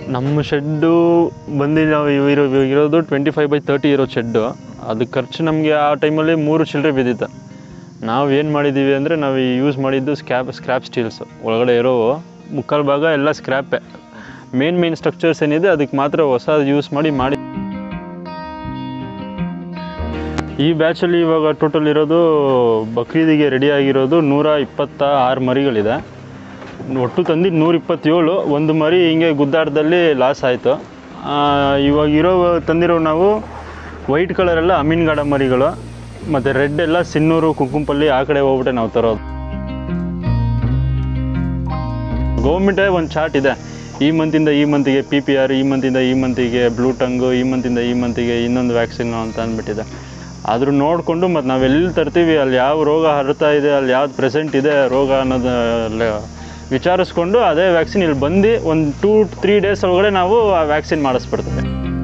ನಮ್ಮ ಶೆಡ್ಡು ಬಂದು ನಾವು ಇರೋ ಇರೋದು ಟ್ವೆಂಟಿ ಫೈವ್ ಬೈ ತರ್ಟಿ ಇರೋ ಶೆಡ್ಡು ಅದು ಖರ್ಚು ನಮಗೆ ಆ ಟೈಮಲ್ಲಿ ಮೂರು ಚಿಲ್ಲರೆ ಬಿದ್ದಿತ್ತು ನಾವು ಏನು ಮಾಡಿದ್ದೀವಿ ಅಂದರೆ ನಾವು ಯೂಸ್ ಮಾಡಿದ್ದು ಸ್ಕ್ಯಾಪ್ ಸ್ಕ್ರ್ಯಾಪ್ ಸ್ಟೀಲ್ಸು ಒಳಗಡೆ ಇರೋ ಮುಕ್ಕಾಲು ಭಾಗ ಎಲ್ಲ ಸ್ಕ್ರ್ಯಾಪೇ ಮೇನ್ ಮೇನ್ ಸ್ಟ್ರಕ್ಚರ್ಸ್ ಏನಿದೆ ಅದಕ್ಕೆ ಮಾತ್ರ ಹೊಸ ಯೂಸ್ ಮಾಡಿ ಮಾಡಿ ಈ ಬ್ಯಾಚಲ್ಲಿ ಇವಾಗ ಟೋಟಲ್ ಇರೋದು ಬಕ್ರೀದಿಗೆ ರೆಡಿ ಆಗಿರೋದು ನೂರ ಇಪ್ಪತ್ತ ಆರು ಮರಿಗಳಿದೆ ಒಟ್ಟು ತಂದಿದ್ದು ನೂರ ಇಪ್ಪತ್ತೇಳು ಒಂದು ಮರಿ ಹಿಂಗೆ ಗುದ್ದಾಟದಲ್ಲಿ ಲಾಸ್ ಆಯಿತು ಇವಾಗ ಇರೋ ತಂದಿರೋ ನಾವು ವೈಟ್ ಕಲರೆಲ್ಲ ಅಮೀನ್ಗಾಡ ಮರಿಗಳು ಮತ್ತು ರೆಡ್ ಎಲ್ಲ ಸಿನ್ನೂರು ಕುಂಕುಂಪಲ್ಲಿ ಆ ಕಡೆ ಹೋಗ್ಬಿಟ್ಟೆ ನಾವು ತರೋದು ಗೌರ್ಮೆಂಟೇ ಒಂದು ಚಾರ್ಟ್ ಇದೆ ಈ ಮಂತಿಂದ ಈ ಮಂತಿಗೆ ಪಿ ಪಿ ಆರ್ ಈ ಮಂತಿಂದ ಈ ಮಂತಿಗೆ ಬ್ಲೂ ಟಂಗು ಈ ಮಂತಿಂದ ಈ ಮಂತಿಗೆ ಇನ್ನೊಂದು ವ್ಯಾಕ್ಸಿನ್ ಅಂತ ಅಂದ್ಬಿಟ್ಟಿದೆ ಆದರೂ ನೋಡಿಕೊಂಡು ಮತ್ತು ನಾವು ಎಲ್ಲಿ ತರ್ತೀವಿ ಅಲ್ಲಿ ಯಾವ ರೋಗ ಹರಡ್ತಾ ಇದೆ ಅಲ್ಲಿ ಯಾವ್ದು ಪ್ರೆಸೆಂಟ್ ಇದೆ ರೋಗ ಅನ್ನೋದು ಲೆ- ವಿಚಾರಿಸ್ಕೊಂಡು ಅದೇ ವ್ಯಾಕ್ಸಿನ್ ಇಲ್ಲಿ ಬಂದು ಒಂದು ಟೂ ತ್ರೀ ಡೇಸ್ ಒಳಗಡೆ ನಾವು ಆ ವ್ಯಾಕ್ಸಿನ್ ಮಾಡಿಸ್ಬಿಡ್ತೀವಿ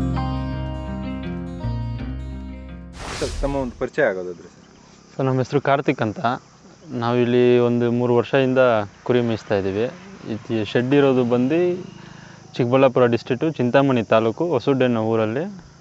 ಸರ್ ತಮ್ಮ ಒಂದು ಪರಿಚಯ ಆಗೋದಾದ್ರೆ ಸರ್ ಸೊ ನಮ್ಮ ಹೆಸರು ಕಾರ್ತಿಕ್ ಅಂತ ನಾವಿಲ್ಲಿ ಒಂದು ಮೂರು ವರ್ಷದಿಂದ ಕುರಿ ಮೇಯಿಸ್ತಾ ಇದ್ದೀವಿ ಇದು ಶೆಡ್ ಇರೋದು ಬಂದು ಚಿಕ್ಕಬಳ್ಳಾಪುರ ಡಿಸ್ಟ್ರಿಕ್ಟು ಚಿಂತಾಮಣಿ ತಾಲೂಕು ಹೊಸಡ್ಡೆನ್ನ ಊರಲ್ಲಿ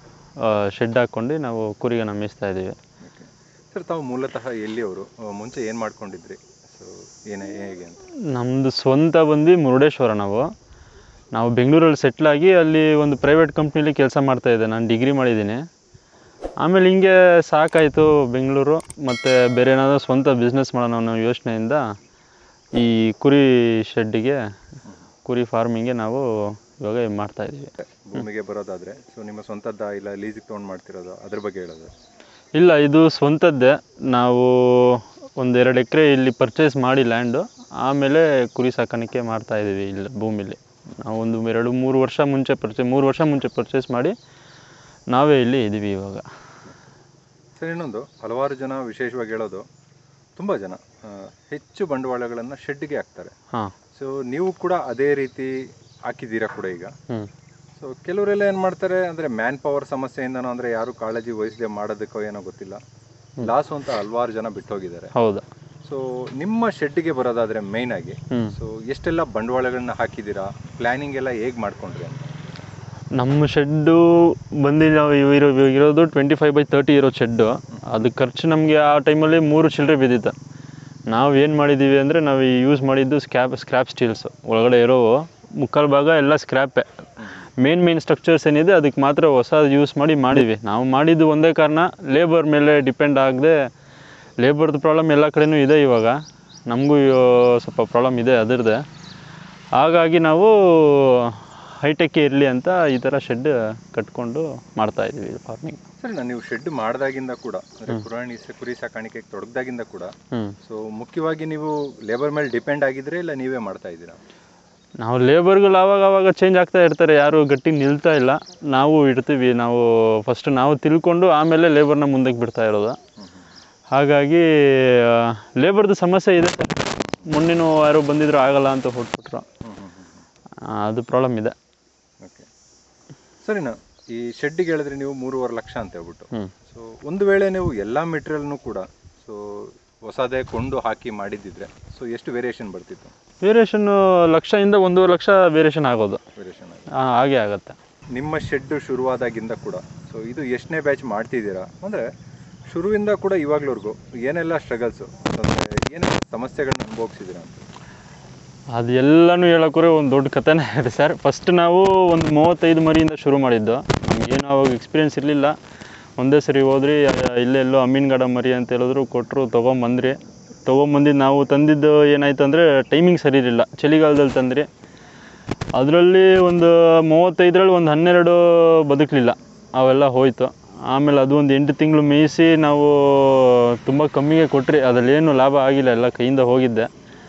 ಶೆಡ್ ಹಾಕ್ಕೊಂಡು ನಾವು ಕುರಿಗಳನ್ನ ಮೇಯಿಸ್ತಾ ಇದ್ದೀವಿ ಓಕೆ ಸರ್ ತಾವು ಮೂಲತಃ ಎಲ್ಲಿಯವರು ಆ, ಮುಂಚೆ ಏನು ಮಾಡ್ಕೊಂಡಿದ್ರಿ ಸೊ ಏನೇ ಹೇಗೆ ಅಂತ ನಮ್ಮದು ಸ್ವಂತ ಬಂದು ಮುರುಡೇಶ್ವರ ನಾವು ನಾವು ಬೆಂಗಳೂರಲ್ಲಿ ಸೆಟ್ಲಾಗಿ ಅಲ್ಲಿ ಒಂದು ಪ್ರೈವೇಟ್ ಕಂಪ್ನಿಲಿ ಕೆಲಸ ಮಾಡ್ತಾಯಿದ್ದೆ ನಾನು ಡಿಗ್ರಿ ಮಾಡಿದ್ದೀನಿ ಆಮೇಲೆ ಹಿಂಗೆ ಸಾಕಾಯಿತು ಬೆಂಗಳೂರು ಮತ್ತು ಬೇರೆ ಏನಾದರೂ ಸ್ವಂತ ಬಿಸ್ನೆಸ್ ಮಾಡೋಣ ಅನ್ನೋ ಯೋಚನೆಯಿಂದ ಈ ಕುರಿ ಶೆಡ್ಡಿಗೆ ಕುರಿ ಫಾರ್ಮಿಂಗ್ಗೆ ನಾವು ಇವಾಗ ಮಾಡ್ತಾಯಿದ್ದೀವಿ ಭೂಮಿಗೆ ಬರೋದಾದ್ರೆ ಸೊ ನಿಮ್ಮ ಸ್ವಂತದ್ದ ಇಲ್ಲ ಲೀಸಿಗೆ ತೊಗೊಂಡು ಮಾಡ್ತಿರೋದು ಅದ್ರ ಬಗ್ಗೆ ಹೇಳೋದು ಇಲ್ಲ ಇದು ಸ್ವಂತದ್ದೇ ನಾವು ಒಂದೆರಡು ಎಕರೆ ಇಲ್ಲಿ ಪರ್ಚೇಸ್ ಮಾಡಿ ಲ್ಯಾಂಡು ಆಮೇಲೆ ಕುರಿ ಸಾಕಾಣಿಕೆ ಮಾಡ್ತಾ ಇದ್ದೀವಿ ಇಲ್ಲಿ ಭೂಮಿಲಿ ನಾವು ಒಂದು ಎರಡು ಮೂರು ವರ್ಷ ಮುಂಚೆ ಪರ್ಚೇ ಮೂರು ವರ್ಷ ಮುಂಚೆ ಪರ್ಚೇಸ್ ಮಾಡಿ ನಾವೇ ಇಲ್ಲಿ ಇದ್ದೀವಿ ಇವಾಗ ಸರ್ ಇನ್ನೊಂದು ಹಲವಾರು ಜನ ವಿಶೇಷವಾಗಿ ಹೇಳೋದು ತುಂಬ ಜನ ಆ, ಹೆಚ್ಚು ಬಂಡವಾಳಗಳನ್ನು ಶೆಡ್ಗೆ ಹಾಕ್ತಾರೆ ಹಾಂ ಸೊ ನೀವು ಕೂಡ ಅದೇ ರೀತಿ ಹಾಕಿದ್ದೀರಾ ಕೂಡ ಈಗ ಹ್ಞೂ ಸೊ ಕೆಲವರೆಲ್ಲ ಏನು ಮಾಡ್ತಾರೆ ಅಂದರೆ ಮ್ಯಾನ್ ಪವರ್ ಸಮಸ್ಯೆಯಿಂದನೋ ಅಂದರೆ ಯಾರು ಕಾಳಜಿ ವಹಿಸದೆ ಮಾಡೋದಕ್ಕೋ ಏನೋ ಗೊತ್ತಿಲ್ಲ ಲಾಸು ಅಂತ ಹಲವಾರು ಜನ ಬಿಟ್ಟೋಗಿದ್ದಾರೆ ಹೌದಾ ಸೊ ನಿಮ್ಮ ಶೆಡ್ಗೆ ಬರೋದಾದರೆ ಮೇಯ್ನ್ ಆಗಿ ಹ್ಞೂ ಸೊ ಎಷ್ಟೆಲ್ಲ ಬಂಡವಾಳಗಳನ್ನ ಹಾಕಿದ್ದೀರಾ ಪ್ಲ್ಯಾನಿಂಗ್ ಎಲ್ಲ ಹೇಗೆ ಮಾಡ್ಕೊಂಡ್ರಿ ಅಂತ ನಮ್ಮ ಶೆಡ್ಡು ಬಂದು ನಾವು ಇರೋ ಇರೋದು ಟ್ವೆಂಟಿ ಫೈವ್ ಬೈ ತರ್ಟಿ ಇರೋ ಶೆಡ್ಡು ಅದು ಖರ್ಚು ನಮಗೆ ಆ ಟೈಮಲ್ಲಿ ಮೂರು ಚಿಲ್ಲರೆ ಬಿದ್ದಿತ್ತು ನಾವು ಏನು ಮಾಡಿದ್ದೀವಿ ಅಂದರೆ ನಾವು ಯೂಸ್ ಮಾಡಿದ್ದು ಸ್ಕ್ಯಾಪ್ ಸ್ಕ್ರ್ಯಾಪ್ ಸ್ಟೀಲ್ಸು ಒಳಗಡೆ ಇರೋ ಮುಕ್ಕಾಲು ಭಾಗ ಎಲ್ಲ ಸ್ಕ್ರ್ಯಾಪೇ ಮೇನ್ ಮೇನ್ ಸ್ಟ್ರಕ್ಚರ್ಸ್ ಏನಿದೆ ಅದಕ್ಕೆ ಮಾತ್ರ ಹೊಸ ಯೂಸ್ ಮಾಡಿ ಮಾಡಿವಿ ನಾವು ಮಾಡಿದ್ದು ಒಂದೇ ಕಾರಣ ಲೇಬರ್ ಮೇಲೆ ಡಿಪೆಂಡ್ ಆಗದೆ ಲೇಬರ್ದು ಪ್ರಾಬ್ಲಮ್ ಎಲ್ಲ ಕಡೆನೂ ಇದೆ ಇವಾಗ ನಮಗೂ ಸ್ವಲ್ಪ ಪ್ರಾಬ್ಲಮ್ ಇದೆ ಅದರದ್ದೇ ಹಾಗಾಗಿ ನಾವು ಹೈಟೆಕ್ ಇರಲಿ ಅಂತ ಈ ಥರ ಶೆಡ್ ಕಟ್ಕೊಂಡು ಮಾಡ್ತಾ ಇದ್ದೀವಿ ಫಾರ್ಮಿಂಗ್ ಸರಿ ನಾನು ನೀವು ಶೆಡ್ ಮಾಡಿದಾಗಿಂದ ಕೂಡ ಅಂದರೆ ಕುರಾಣಿ ಸ- ಕುರಿ ಸಾಕಾಣಿಕೆಗೆ ತೊಡಗ್ದಾಗಿಂದ ಕೂಡ ಹ್ಞೂ ಸೊ ಮುಖ್ಯವಾಗಿ ನೀವು ಲೇಬರ್ ಮೇಲೆ ಡಿಪೆಂಡ್ ಆಗಿದ್ರೆ ಇಲ್ಲ ನೀವೇ ಮಾಡ್ತಾ ಇದ್ದೀರಾ ನಾವು ಲೇಬರ್ಗಳು ಆವಾಗ ಆವಾಗ ಚೇಂಜ್ ಆಗ್ತಾ ಇರ್ತಾರೆ ಯಾರು ಗಟ್ಟಿ ನಿಲ್ತಾ ಇಲ್ಲ ನಾವು ಇಡ್ತೀವಿ ನಾವು ಫಸ್ಟ್ ನಾವು ತಿಳ್ಕೊಂಡು ಆಮೇಲೆ ಲೇಬರ್ನ ಮುಂದಕ್ಕೆ ಬಿಡ್ತಾ ಇರೋದು ಹಾಗಾಗಿ ಲೇಬರ್ದು ಸಮಸ್ಯೆ ಇದೆ ಮೊನ್ನೆನೂ ಯಾರೋ ಬಂದಿದ್ರು ಆಗಲ್ಲ ಅಂತ ಹೊಟ್ಬಿಟ್ರು ಆ, ಅದು ಪ್ರಾಬ್ಲಮ್ ಇದೆ ಓಕೆ ಸರಿನಾ ಈ ಶೆಡ್ಡಿಗೆ ಹೇಳಿದ್ರೆ ನೀವು ಮೂರುವರೆ ಲಕ್ಷ ಅಂತ ಹೇಳ್ಬಿಟ್ಟು ಹ್ಞೂ ಸೊ ಒಂದು ವೇಳೆ ನೀವು ಎಲ್ಲ ಮೆಟೀರಿಯಲ್ನು ಕೂಡ ಸೊ ಹೊಸದೇ ಕೊಂಡು ಹಾಕಿ ಮಾಡಿದ್ದಿದ್ರೆ ಸೊ ಎಷ್ಟು ವೇರಿಯೇಷನ್ ಬರ್ತಿತ್ತು ವೇರಿಯೇಷನ್ನು ಲಕ್ಷದಿಂದ ಒಂದೂವರೆ ಲಕ್ಷ ವೇರಿಯೇಷನ್ ಆಗೋದು ವೇರಿಯೇಷನ್ ಆಗಿ ಆ, ಹಾಗೆ ಆಗುತ್ತೆ ನಿಮ್ಮ ಶೆಡ್ಡು ಶುರುವಾದಾಗಿಂದ ಕೂಡ ಸೊ ಇದು ಎಷ್ಟನೇ ಬ್ಯಾಚ್ ಮಾಡ್ತಿದ್ದೀರಾ ಅಂದರೆ ಶುರುವಿಂದ ಕೂಡ ಇವಾಗ್ಲವರೆಗೂ ಏನೆಲ್ಲ ಸ್ಟ್ರಗಲ್ಸು ಅಂದರೆ ಏನೆಲ್ಲ ಸಮಸ್ಯೆಗಳನ್ನ ಅನುಭವಿಸಿದ್ದೀರಾ ಅಂತ ಅದು ಎಲ್ಲನೂ ಹೇಳೋಕ್ರೆ ಒಂದು ದೊಡ್ಡ ಕಥೆನೇ ಇದೆ ಸರ್ ಫಸ್ಟ್ ನಾವು ಒಂದು ಮೂವತ್ತೈದು ಮರಿಯಿಂದ ಶುರು ಮಾಡಿದ್ದು ನಮಗೇನು ಅವಾಗ ಎಕ್ಸ್ಪೀರಿಯನ್ಸ್ ಇರಲಿಲ್ಲ ಒಂದೇ ಸರಿ ಹೋದ್ರಿ ಅ- ಇಲ್ಲೆಲ್ಲೋ ಅಮೀನ್ಗಡ ಮರಿ ಅಂತ ಹೇಳಿದ್ರು ಕೊಟ್ಟರು ತೊಗೊಂಬಂದ್ರಿ ತೊಗೊಂಬಂದಿದ್ದು ನಾವು ತಂದಿದ್ದು ಏನಾಯ್ತು ಅಂದರೆ ಟೈಮಿಂಗ್ ಸರಿ ಇರಲಿಲ್ಲ ಚಳಿಗಾಲದಲ್ಲಿ ತಂದ್ರಿ ಅದರಲ್ಲಿ ಒಂದು ಮೂವತ್ತೈದರಲ್ಲಿ ಒಂದು ಹನ್ನೆರಡು ಬದುಕಲಿಲ್ಲ ಅವೆಲ್ಲ ಹೋಯ್ತು ಆಮೇಲೆ ಅದು ಒಂದು ಎಂಟು ತಿಂಗಳು ಮೇಯಿಸಿ ನಾವು ತುಂಬ ಕಮ್ಮಿಗೆ ಕೊಟ್ರಿ ಅದರಲ್ಲೇನು ಲಾಭ ಆಗಿಲ್ಲ ಎಲ್ಲ ಕೈಯಿಂದ ಹೋಗಿದ್ದೆ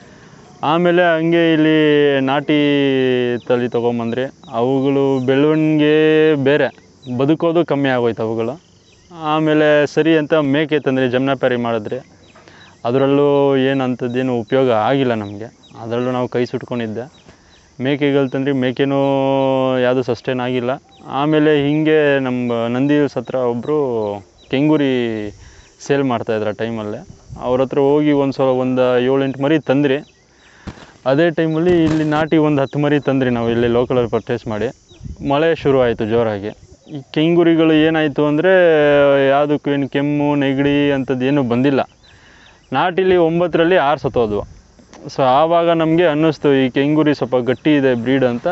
ಆಮೇಲೆ ಹಂಗೆ ಇಲ್ಲಿ ನಾಟಿ ತಳಿ ತೊಗೊಂಬಂದ್ರಿ ಅವುಗಳು ಬೆಳವಣಿಗೆ ಬೇರೆ ಬದುಕೋದು ಕಮ್ಮಿ ಆಗೋಯ್ತು ಅವುಗಳು ಆಮೇಲೆ ಸರಿ ಅಂತ ಮೇಕೆ ತಂದ್ರಿ ಜಮ್ನಾಪ್ಯಾರಿ ಮಾಡಿದ್ರಿ ಅದರಲ್ಲೂ ಏನು ಅಂಥದ್ದೇನು ಉಪಯೋಗ ಆಗಿಲ್ಲ ನಮಗೆ ಅದರಲ್ಲೂ ನಾವು ಕೈ ಸುಟ್ಕೊಂಡಿದ್ದೆ ಮೇಕೆಗಳು ತಂದ್ರಿ ಮೇಕೆನೂ ಯಾವುದು ಸಸ್ಟೈನ್ ಆಗಿಲ್ಲ ಆಮೇಲೆ ಹೀಗೆ ನಮ್ಮ ನಂದಿ ಹಿಲ್ಸ್ ಹತ್ರ ಒಬ್ಬರು ಕೆಂಗುರಿ ಸೇಲ್ ಮಾಡ್ತಾಯಿದ್ರು ಆ ಟೈಮಲ್ಲೇ ಅವ್ರ ಹತ್ರ ಹೋಗಿ ಒಂದು ಸಲ ಒಂದು ಏಳೆಂಟು ಮರಿ ತಂದ್ರಿ ಅದೇ ಟೈಮಲ್ಲಿ ಇಲ್ಲಿ ನಾಟಿ ಒಂದು ಹತ್ತು ಮರಿ ತಂದ್ರಿ ನಾವು ಇಲ್ಲಿ ಲೋಕಲಲ್ಲಿ ಪರ್ಚೇಸ್ ಮಾಡಿ ಮಳೆ ಶುರು ಆಯಿತು ಜೋರಾಗಿ ಈ ಕೆಂಗುರಿಗಳು ಏನಾಯಿತು ಅಂದರೆ ಯಾವುದಕ್ಕೂ ಏನು ಕೆಮ್ಮು ನೆಗಡಿ ಅಂಥದ್ದು ಏನೂ ಬಂದಿಲ್ಲ ನಾಟಿಲಿ ಒಂಬತ್ತರಲ್ಲಿ ಆರು ಸತ್ತೋದ್ವು ಸೊ ಆವಾಗ ನಮಗೆ ಅನ್ನಿಸ್ತು ಈ ಕೆಂಗುರಿ ಸ್ವಲ್ಪ ಗಟ್ಟಿ ಇದೆ ಬ್ರೀಡ್ ಅಂತ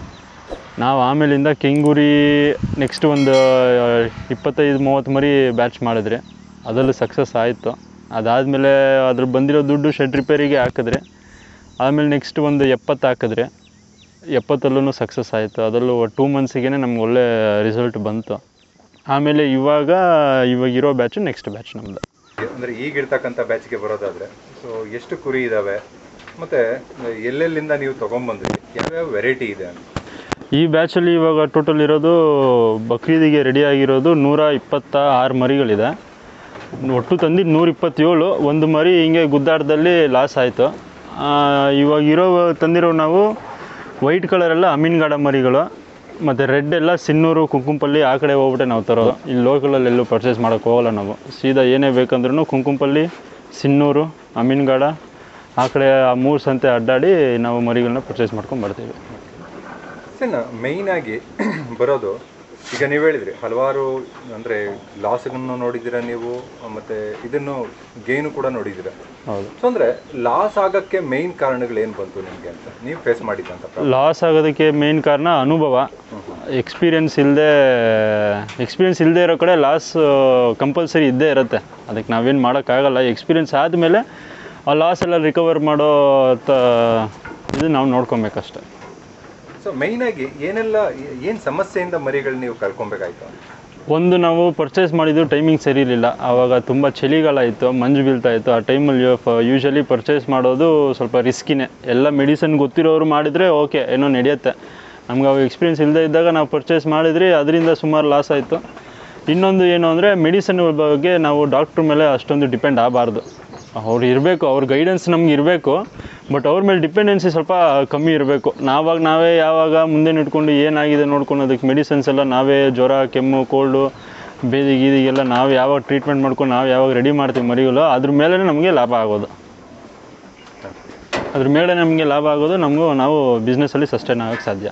ನಾವು ಆಮೇಲಿಂದ ಕೆಂಗುರಿ ನೆಕ್ಸ್ಟ್ ಒಂದು ಇಪ್ಪತ್ತೈದು ಮೂವತ್ತು ಮರಿ ಬ್ಯಾಚ್ ಮಾಡಿದ್ರಿ ಅದರಲ್ಲೂ ಸಕ್ಸಸ್ ಆಯಿತು ಅದಾದಮೇಲೆ ಅದ್ರ ಬಂದಿರೋ ದುಡ್ಡು ಶೆಡ್ ರಿಪೇರಿಗೆ ಹಾಕಿದ್ರಿ ಆಮೇಲೆ ನೆಕ್ಸ್ಟ್ ಒಂದು ಎಪ್ಪತ್ತು ಹಾಕಿದ್ರಿ ಎಪ್ಪತ್ತಲ್ಲೂ ಸಕ್ಸಸ್ ಆಯಿತು ಅದರಲ್ಲೂ ಟೂ ಮಂತ್ಸಿಗೆ ನಮ್ಗೆ ಒಳ್ಳೆ ರಿಸಲ್ಟ್ ಬಂತು ಆಮೇಲೆ ಇವಾಗ ಇವಾಗಿರೋ ಬ್ಯಾಚು ನೆಕ್ಸ್ಟ್ ಬ್ಯಾಚ್ ನಮ್ಮದು ಅಂದ್ರೆ ಈಗಿರ್ತಕ್ಕಂಥ ಬ್ಯಾಚ್ಗೆ ಬರೋದಾದ್ರೆ ಸೊ ಎಷ್ಟು ಕುರಿ ಇದಾವೆ ಮತ್ತೆ ಎಲ್ಲೆಲ್ಲಿಂದ ನೀವು ತಗೊಂಡ್ಬಂದ್ರಿ ಯಾವ್ಯಾವ ವೆರೈಟಿ ಇದೆ ಅಂತ ಈ ಬ್ಯಾಚಲ್ಲಿ ಇವಾಗ ಟೋಟಲ್ ಇರೋದು ಬಕ್ರೀದಿಗೆ ರೆಡಿ ಆಗಿರೋದು ನೂರ ಇಪ್ಪತ್ತ ಆರು ಮರಿಗಳಿದೆ ಒಟ್ಟು ತಂದಿದ್ದು ನೂರ ಇಪ್ಪತ್ತೇಳು ಒಂದು ಮರಿ ಹಿಂಗೆ ಗುದ್ದಾಟದಲ್ಲಿ ಲಾಸ್ ಆಯಿತು ಇವಾಗ ಇರೋ ತಂದಿರೋ ನಾವು ವೈಟ್ ಕಲರೆಲ್ಲ ಅಮೀನ್ಗಾಡ ಮರಿಗಳು ಮತ್ತು ರೆಡ್ ಎಲ್ಲ ಸಿನ್ನೂರು ಕುಂಕುಂಪಲ್ಲಿ ಆ ಕಡೆ ಹೋಗ್ಬಿಟ್ಟೆ ನಾವು ತರೋದು ಇಲ್ಲಿ ಲೋಕಲಲ್ಲಿ ಎಲ್ಲೂ ಪರ್ಚೇಸ್ ಮಾಡೋಕ್ಕೆ ಹೋಗಲ್ಲ ನಾವು ಸೀದಾ ಏನೇ ಬೇಕಂದ್ರೂ ಕುಂಕುಂಪಲ್ಲಿ ಸಿನ್ನೂರು ಅಮೀನ್ಗಾಡ ಆ ಕಡೆ ಆ ಮೂರು ಸಂತೆ ಅಡ್ಡಾಡಿ ನಾವು ಮರಿಗಳನ್ನ ಪರ್ಚೇಸ್ ಮಾಡ್ಕೊಂಡು ಬರ್ತೀವಿ ಸರ್ ಮೇಯ್ನ್ ಆಗಿ ಬರೋದು ಈಗ ನೀವು ಹೇಳಿದ್ರಿ ಹಲವಾರು ಅಂದ್ರೆ ಲಾಸ್ಗಳನ್ನು ನೋಡಿದ್ದೀರಾ ನೀವು ಮತ್ತೆ ಇದನ್ನು ಗೇನು ಕೂಡ ನೋಡಿದ್ದೀರಾ ಹೌದು ಸೊ ಅಂದ್ರೆ ಲಾಸ್ ಆಗಕ್ಕೆ ಮೇಯ್ನ್ ಕಾರಣಗಳು ಏನು ಬಂತು ನಿಮಗೆ ಅಂತ ನೀವು ಫೇಸ್ ಮಾಡಿದ್ದಂತ problem? ಲಾಸ್ ಆಗೋದಕ್ಕೆ ಮೇನ್ ಕಾರಣ ಅನುಭವ ಎಕ್ಸ್ಪೀರಿಯನ್ಸ್ ಇಲ್ಲದೆ ಎಕ್ಸ್ಪೀರಿಯನ್ಸ್ ಇಲ್ಲದೆ ಇರೋ ಕಡೆ ಲಾಸ್ ಕಂಪಲ್ಸರಿ ಇದ್ದೇ ಇರುತ್ತೆ ಅದಕ್ಕೆ ನಾವೇನು ಮಾಡೋಕ್ಕಾಗಲ್ಲ ಎಕ್ಸ್ಪೀರಿಯನ್ಸ್ ಆದಮೇಲೆ ಆ ಲಾಸ್ ಎಲ್ಲ ರಿಕವರ್ ಮಾಡೋ ತ ಇದು ನಾವು ನೋಡ್ಕೊಬೇಕಷ್ಟೆ ಸೊ ಮೇಯ್ನ್ ಆಗಿ ಏನೆಲ್ಲ ಏನು ಸಮಸ್ಯೆಯಿಂದ ಮರಿಗಳು ನೀವು ಕಳ್ಕೊಬೇಕಾಯ್ತು ಒಂದು ನಾವು ಪರ್ಚೇಸ್ ಮಾಡಿದ್ದು ಟೈಮಿಂಗ್ ಸರಿ ಇರಲಿಲ್ಲ ಆವಾಗ ತುಂಬ ಚಳಿಗಾಲ ಇತ್ತು ಮಂಜು ಬೀಳ್ತಾ ಇತ್ತು ಆ ಟೈಮಲ್ಲಿ ಯೂಶಲಿ ಪರ್ಚೇಸ್ ಮಾಡೋದು ಸ್ವಲ್ಪ ರಿಸ್ಕಿನೇ ಎಲ್ಲ ಮೆಡಿಸನ್ ಗೊತ್ತಿರೋರು ಮಾಡಿದರೆ ಓಕೆ ಏನೋ ನಡೆಯುತ್ತೆ ನಮ್ಗೆ ಅವಾಗ ಎಕ್ಸ್ಪೀರಿಯನ್ಸ್ ಇಲ್ಲದೆ ಇದ್ದಾಗ ನಾವು ಪರ್ಚೇಸ್ ಮಾಡಿದ್ರಿ ಅದರಿಂದ ಸುಮಾರು ಲಾಸ್ ಆಯಿತು ಇನ್ನೊಂದು ಏನು ಅಂದರೆ ಮೆಡಿಸನ್ ಬಗ್ಗೆ ನಾವು ಡಾಕ್ಟ್ರ್ ಮೇಲೆ ಅಷ್ಟೊಂದು ಡಿಪೆಂಡ್ ಆಗಬಾರ್ದು ಅವ್ರು ಇರಬೇಕು ಅವ್ರ ಗೈಡೆನ್ಸ್ ನಮ್ಗೆ ಇರಬೇಕು ಬಟ್ ಅವ್ರ ಮೇಲೆ ಡಿಪೆಂಡೆನ್ಸಿ ಸ್ವಲ್ಪ ಕಮ್ಮಿ ಇರಬೇಕು ನಾವಾಗ ನಾವೇ ಯಾವಾಗ ಮುಂದೆ ನಿಂತ್ಕೊಂಡು ಏನಾಗಿದೆ ನೋಡ್ಕೊಂಡು ಅದಕ್ಕೆ ಮೆಡಿಸಿನ್ಸ್ ಎಲ್ಲ ನಾವೇ ಜ್ವರ ಕೆಮ್ಮು ಕೋಲ್ಡು ಬೇದಿ ಗೀದಿಗೆಲ್ಲ ನಾವು ಯಾವಾಗ ಟ್ರೀಟ್ಮೆಂಟ್ ಮಾಡ್ಕೊಂಡು ನಾವು ಯಾವಾಗ ರೆಡಿ ಮಾಡ್ತೀವಿ ಮರಿಗಳು ಅದ್ರ ಮೇಲೆ ನಮಗೆ ಲಾಭ ಆಗೋದು ಅದ್ರ ಮೇಲೆ ನಮಗೆ ಲಾಭ ಆಗೋದು ನಮಗೂ ನಾವು ಬಿಸ್ನೆಸ್ಸಲ್ಲಿ ಸಸ್ಟೈನ್ ಆಗೋಕ್ಕೆ ಸಾಧ್ಯ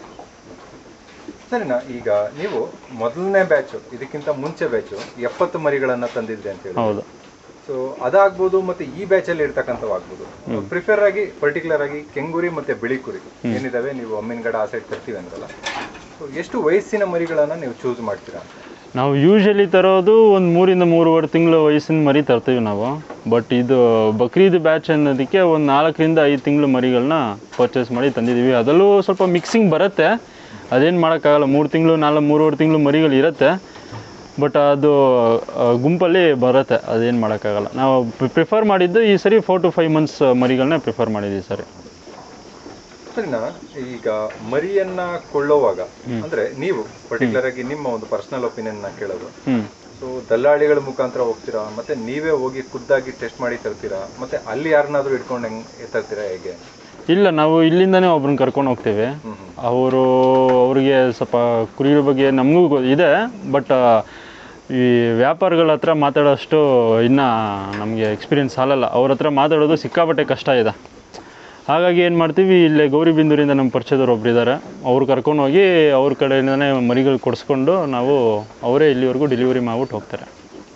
ಸರಿನಾ ಈಗ ನೀವು ಮೊದಲನೇ ಬ್ಯಾಚು ಇದಕ್ಕಿಂತ ಮುಂಚೆ ಬ್ಯಾಚು ಎಪ್ಪತ್ತು ಮರಿಗಳನ್ನ ತಂದಿದ್ರಿ ಅಂತ ಹೇಳಿ ಹೌದು ಸೊ ಅದಾಗ್ಬೋದು ಮತ್ತೆ ಈ ಬ್ಯಾಚ್ ಅಲ್ಲಿ ಇರ್ತಕ್ಕಂಥವು ಆಗ್ಬೋದು ಪ್ರಿಫರ್ ಆಗಿ ಪರ್ಟಿಕ್ಯುಲರ್ ಆಗಿ ಕೆಂಗುರಿ ಮತ್ತೆ ಬಿಳಿ ಕುರಿ ಏನಿದಾವೆ ನೀವು ಅಮ್ಮಿನಗಡ ಆ ಸೈಡ್ ತರ್ತೀವಿ ಅಂದ್ರಲ್ಲ ಸೊ ಎಷ್ಟು ವಯಸ್ಸಿನ ಮರಿಗಳನ್ನ ನೀವು ಚೂಸ್ ಮಾಡ್ತೀರಾ ನಾವು ಯೂಶಲಿ ತರೋದು ಒಂದು ಮೂರಿಂದ ಮೂರುವರೆ ತಿಂಗಳು ವಯಸ್ಸಿನ ಮರಿ ತರ್ತೀವಿ ನಾವು ಬಟ್ ಇದು ಬಕ್ರೀದ್ ಬ್ಯಾಚ್ ಅನ್ನೋದಕ್ಕೆ ಒಂದು ನಾಲ್ಕರಿಂದ ಐದು ತಿಂಗಳು ಮರಿಗಳನ್ನ ಪರ್ಚೇಸ್ ಮಾಡಿ ತಂದಿದ್ದೀವಿ ಅದರಲ್ಲೂ ಸ್ವಲ್ಪ ಮಿಕ್ಸಿಂಗ್ ಬರುತ್ತೆ ಅದೇನು ಮಾಡೋಕ್ಕಾಗಲ್ಲ ಮೂರು ತಿಂಗಳು ನಾಲ್ಕು ಮೂರುವರೆ ತಿಂಗಳು ಮರಿಗಳು ಇರುತ್ತೆ ಬಟ್ ಅದು ಆ, ಗುಂಪಲ್ಲಿ ಬರುತ್ತೆ ಅದೇನು ಮಾಡೋಕ್ಕಾಗಲ್ಲ ನಾವು ಪ್ರಿಫರ್ ಮಾಡಿದ್ದು ಈ ಸರಿ ಫೋರ್ ಟು ಫೈವ್ ಮಂತ್ಸ್ ಮರಿಗಳನ್ನ ಪ್ರಿಫರ್ ಮಾಡಿದ್ದೀವಿ ಸರಿ ಸರಿನಾ ಈಗ ಮರಿಯನ್ನ ಕೊಳ್ಳೋವಾಗ ಅಂದ್ರೆ ನೀವು ಪರ್ಟಿಕ್ಯುಲರ್ ಆಗಿ ನಿಮ್ಮ ಒಂದು ಪರ್ಸನಲ್ ಒಪಿನಿಯನ್ ನ ಕೇಳೋದು ಹ್ಞೂ ಸೊ ದಲ್ಲಾಳಿಗಳ ಮುಖಾಂತರ ಹೋಗ್ತೀರಾ ಮತ್ತೆ ನೀವೇ ಹೋಗಿ ಖುದ್ದಾಗಿ ಟೆಸ್ಟ್ ಮಾಡಿ ತರ್ತೀರಾ ಮತ್ತೆ ಅಲ್ಲಿ ಯಾರನ್ನಾದ್ರೂ ಇಟ್ಕೊಂಡು ಹೆಂಗ್ ತರ್ತೀರಾ ಹೇಗೆ ಇಲ್ಲ ನಾವು ಇಲ್ಲಿಂದನೇ ಒಬ್ರನ್ನ ಕರ್ಕೊಂಡು ಹೋಗ್ತೇವೆ ಹ್ಮ್ ಹ್ಮ್. ಅವರು ಅವ್ರಿಗೆ ಸ್ವಲ್ಪ ಕುರಿಗಳ ಬಗ್ಗೆ ನಮಗೂ ಗೊ- ಇದೆ ಬಟ್ ಈ ವ್ಯಾಪಾರಿಗಳ ಹತ್ರ ಮಾತಾಡೋಷ್ಟು ಇನ್ನೂ ನಮಗೆ ಎಕ್ಸ್ಪೀರಿಯನ್ಸ್ ಸಾಲಲ್ಲ ಅವ್ರ ಹತ್ರ ಮಾತಾಡೋದು ಸಿಕ್ಕಾಪಟ್ಟೆ ಕಷ್ಟ ಇದೆ ಹಾಗಾಗಿ ಏನು ಮಾಡ್ತೀವಿ ಇಲ್ಲೇ ಗೌರಿಬಿಂದೂರಿಂದ ನಮ್ಮ ಪರಿಚಯದವ್ರು ಒಬ್ರು ಇದ್ದಾರೆ ಅವ್ರು ಕರ್ಕೊಂಡು ಹೋಗಿ ಅವ್ರ ಕಡೆಯಿಂದನೇ ಮರಿಗಳು ಕೊಡಿಸ್ಕೊಂಡು ನಾವು ಅವರೇ ಇಲ್ಲಿವರೆಗೂ ಡೆಲಿವರಿ ಮಾಡ್ಬಿಟ್ಟು ಹೋಗ್ತಾರೆ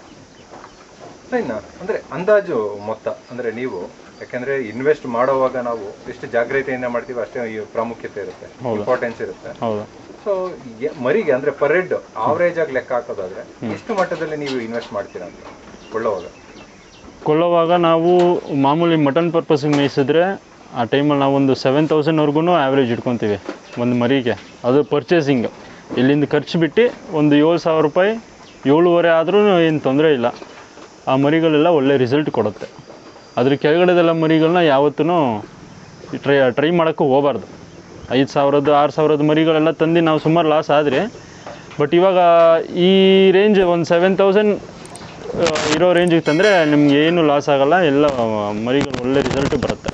ಸರಿನಾ ಅಂದ್ರೆ ಅಂದಾಜು ಮೊತ್ತ ಅಂದ್ರೆ ನೀವು ಯಾಕಂದ್ರೆ ಇನ್ವೆಸ್ಟ್ ಮಾಡುವಾಗ ನಾವು ಎಷ್ಟು ಜಾಗ್ರತೆಯಿಂದ ಮಾಡ್ತೀವಿ ಅಷ್ಟೇ ಈ ಪ್ರಾಮುಖ್ಯತೆ ಇರುತ್ತೆ ಇಂಪಾರ್ಟೆನ್ಸ್ ಇರುತ್ತೆ ಹೌದು ಸೊ ಮರಿಗೆ ಅಂದ್ರೆ ಪರ್ ಹೆಡ್ ಆವರೇಜ್ ಆಗಿ ಲೆಕ್ಕ ಹಾಕೋದಾದ್ರೆ ಎಷ್ಟು ಮಟ್ಟದಲ್ಲಿ ನೀವು ಇನ್ವೆಸ್ಟ್ ಮಾಡ್ತೀರಾ ಅಂತ ಕೊಳ್ಳೋವಾಗ ಕೊಳ್ಳೋವಾಗ ನಾವು ಮಾಮೂಲಿ ಮಟನ್ ಪರ್ಪಸ್ಗೆ ಮೇಯಿಸಿದ್ರೆ ಆ ಟೈಮಲ್ಲಿ ನಾವು ಒಂದು ಸೆವೆನ್ ತೌಸಂಡ್ವರೆಗೂ ಆ್ಯಾವ್ರೇಜ್ ಇಟ್ಕೊತೀವಿ ಒಂದು ಮರಿಗೆ ಅದು ಪರ್ಚೇಸಿಂಗ್ ಇಲ್ಲಿಂದ ಖರ್ಚು ಬಿಟ್ಟು ಒಂದು ಏಳು ಸಾವಿರ ರೂಪಾಯಿ ಏಳುವರೆ ಆದರೂ ಏನು ತೊಂದರೆ ಇಲ್ಲ ಆ ಮರಿಗಳೆಲ್ಲ ಒಳ್ಳೆ ರಿಸಲ್ಟ್ ಕೊಡುತ್ತೆ ಅದ್ರ ಕೆಳಗಡೆದೆಲ್ಲ ಮರಿಗಳನ್ನ ಯಾವತ್ತೂ ಟ್ರೈ ಟ್ರೈ ಮಾಡೋಕ್ಕೂ ಹೋಗಬಾರ್ದು ಐದು ಸಾವಿರದ್ದು ಆರು ಸಾವಿರದ ಮರಿಗಳೆಲ್ಲ ತಂದು ನಾವು ಸುಮಾರು ಲಾಸ್ ಆದರೆ ಬಟ್ ಇವಾಗ ಈ ರೇಂಜ್ ಒಂದು ಸೆವೆನ್ ತೌಸಂಡ್ ಇರೋ ರೇಂಜಿಗೆ ತಂದರೆ ನಿಮ್ಗೆ ಏನು ಲಾಸ್ ಆಗಲ್ಲ ಎಲ್ಲ ಮರಿಗಳು ಒಳ್ಳೆ ರಿಸಲ್ಟ್ ಬರುತ್ತೆ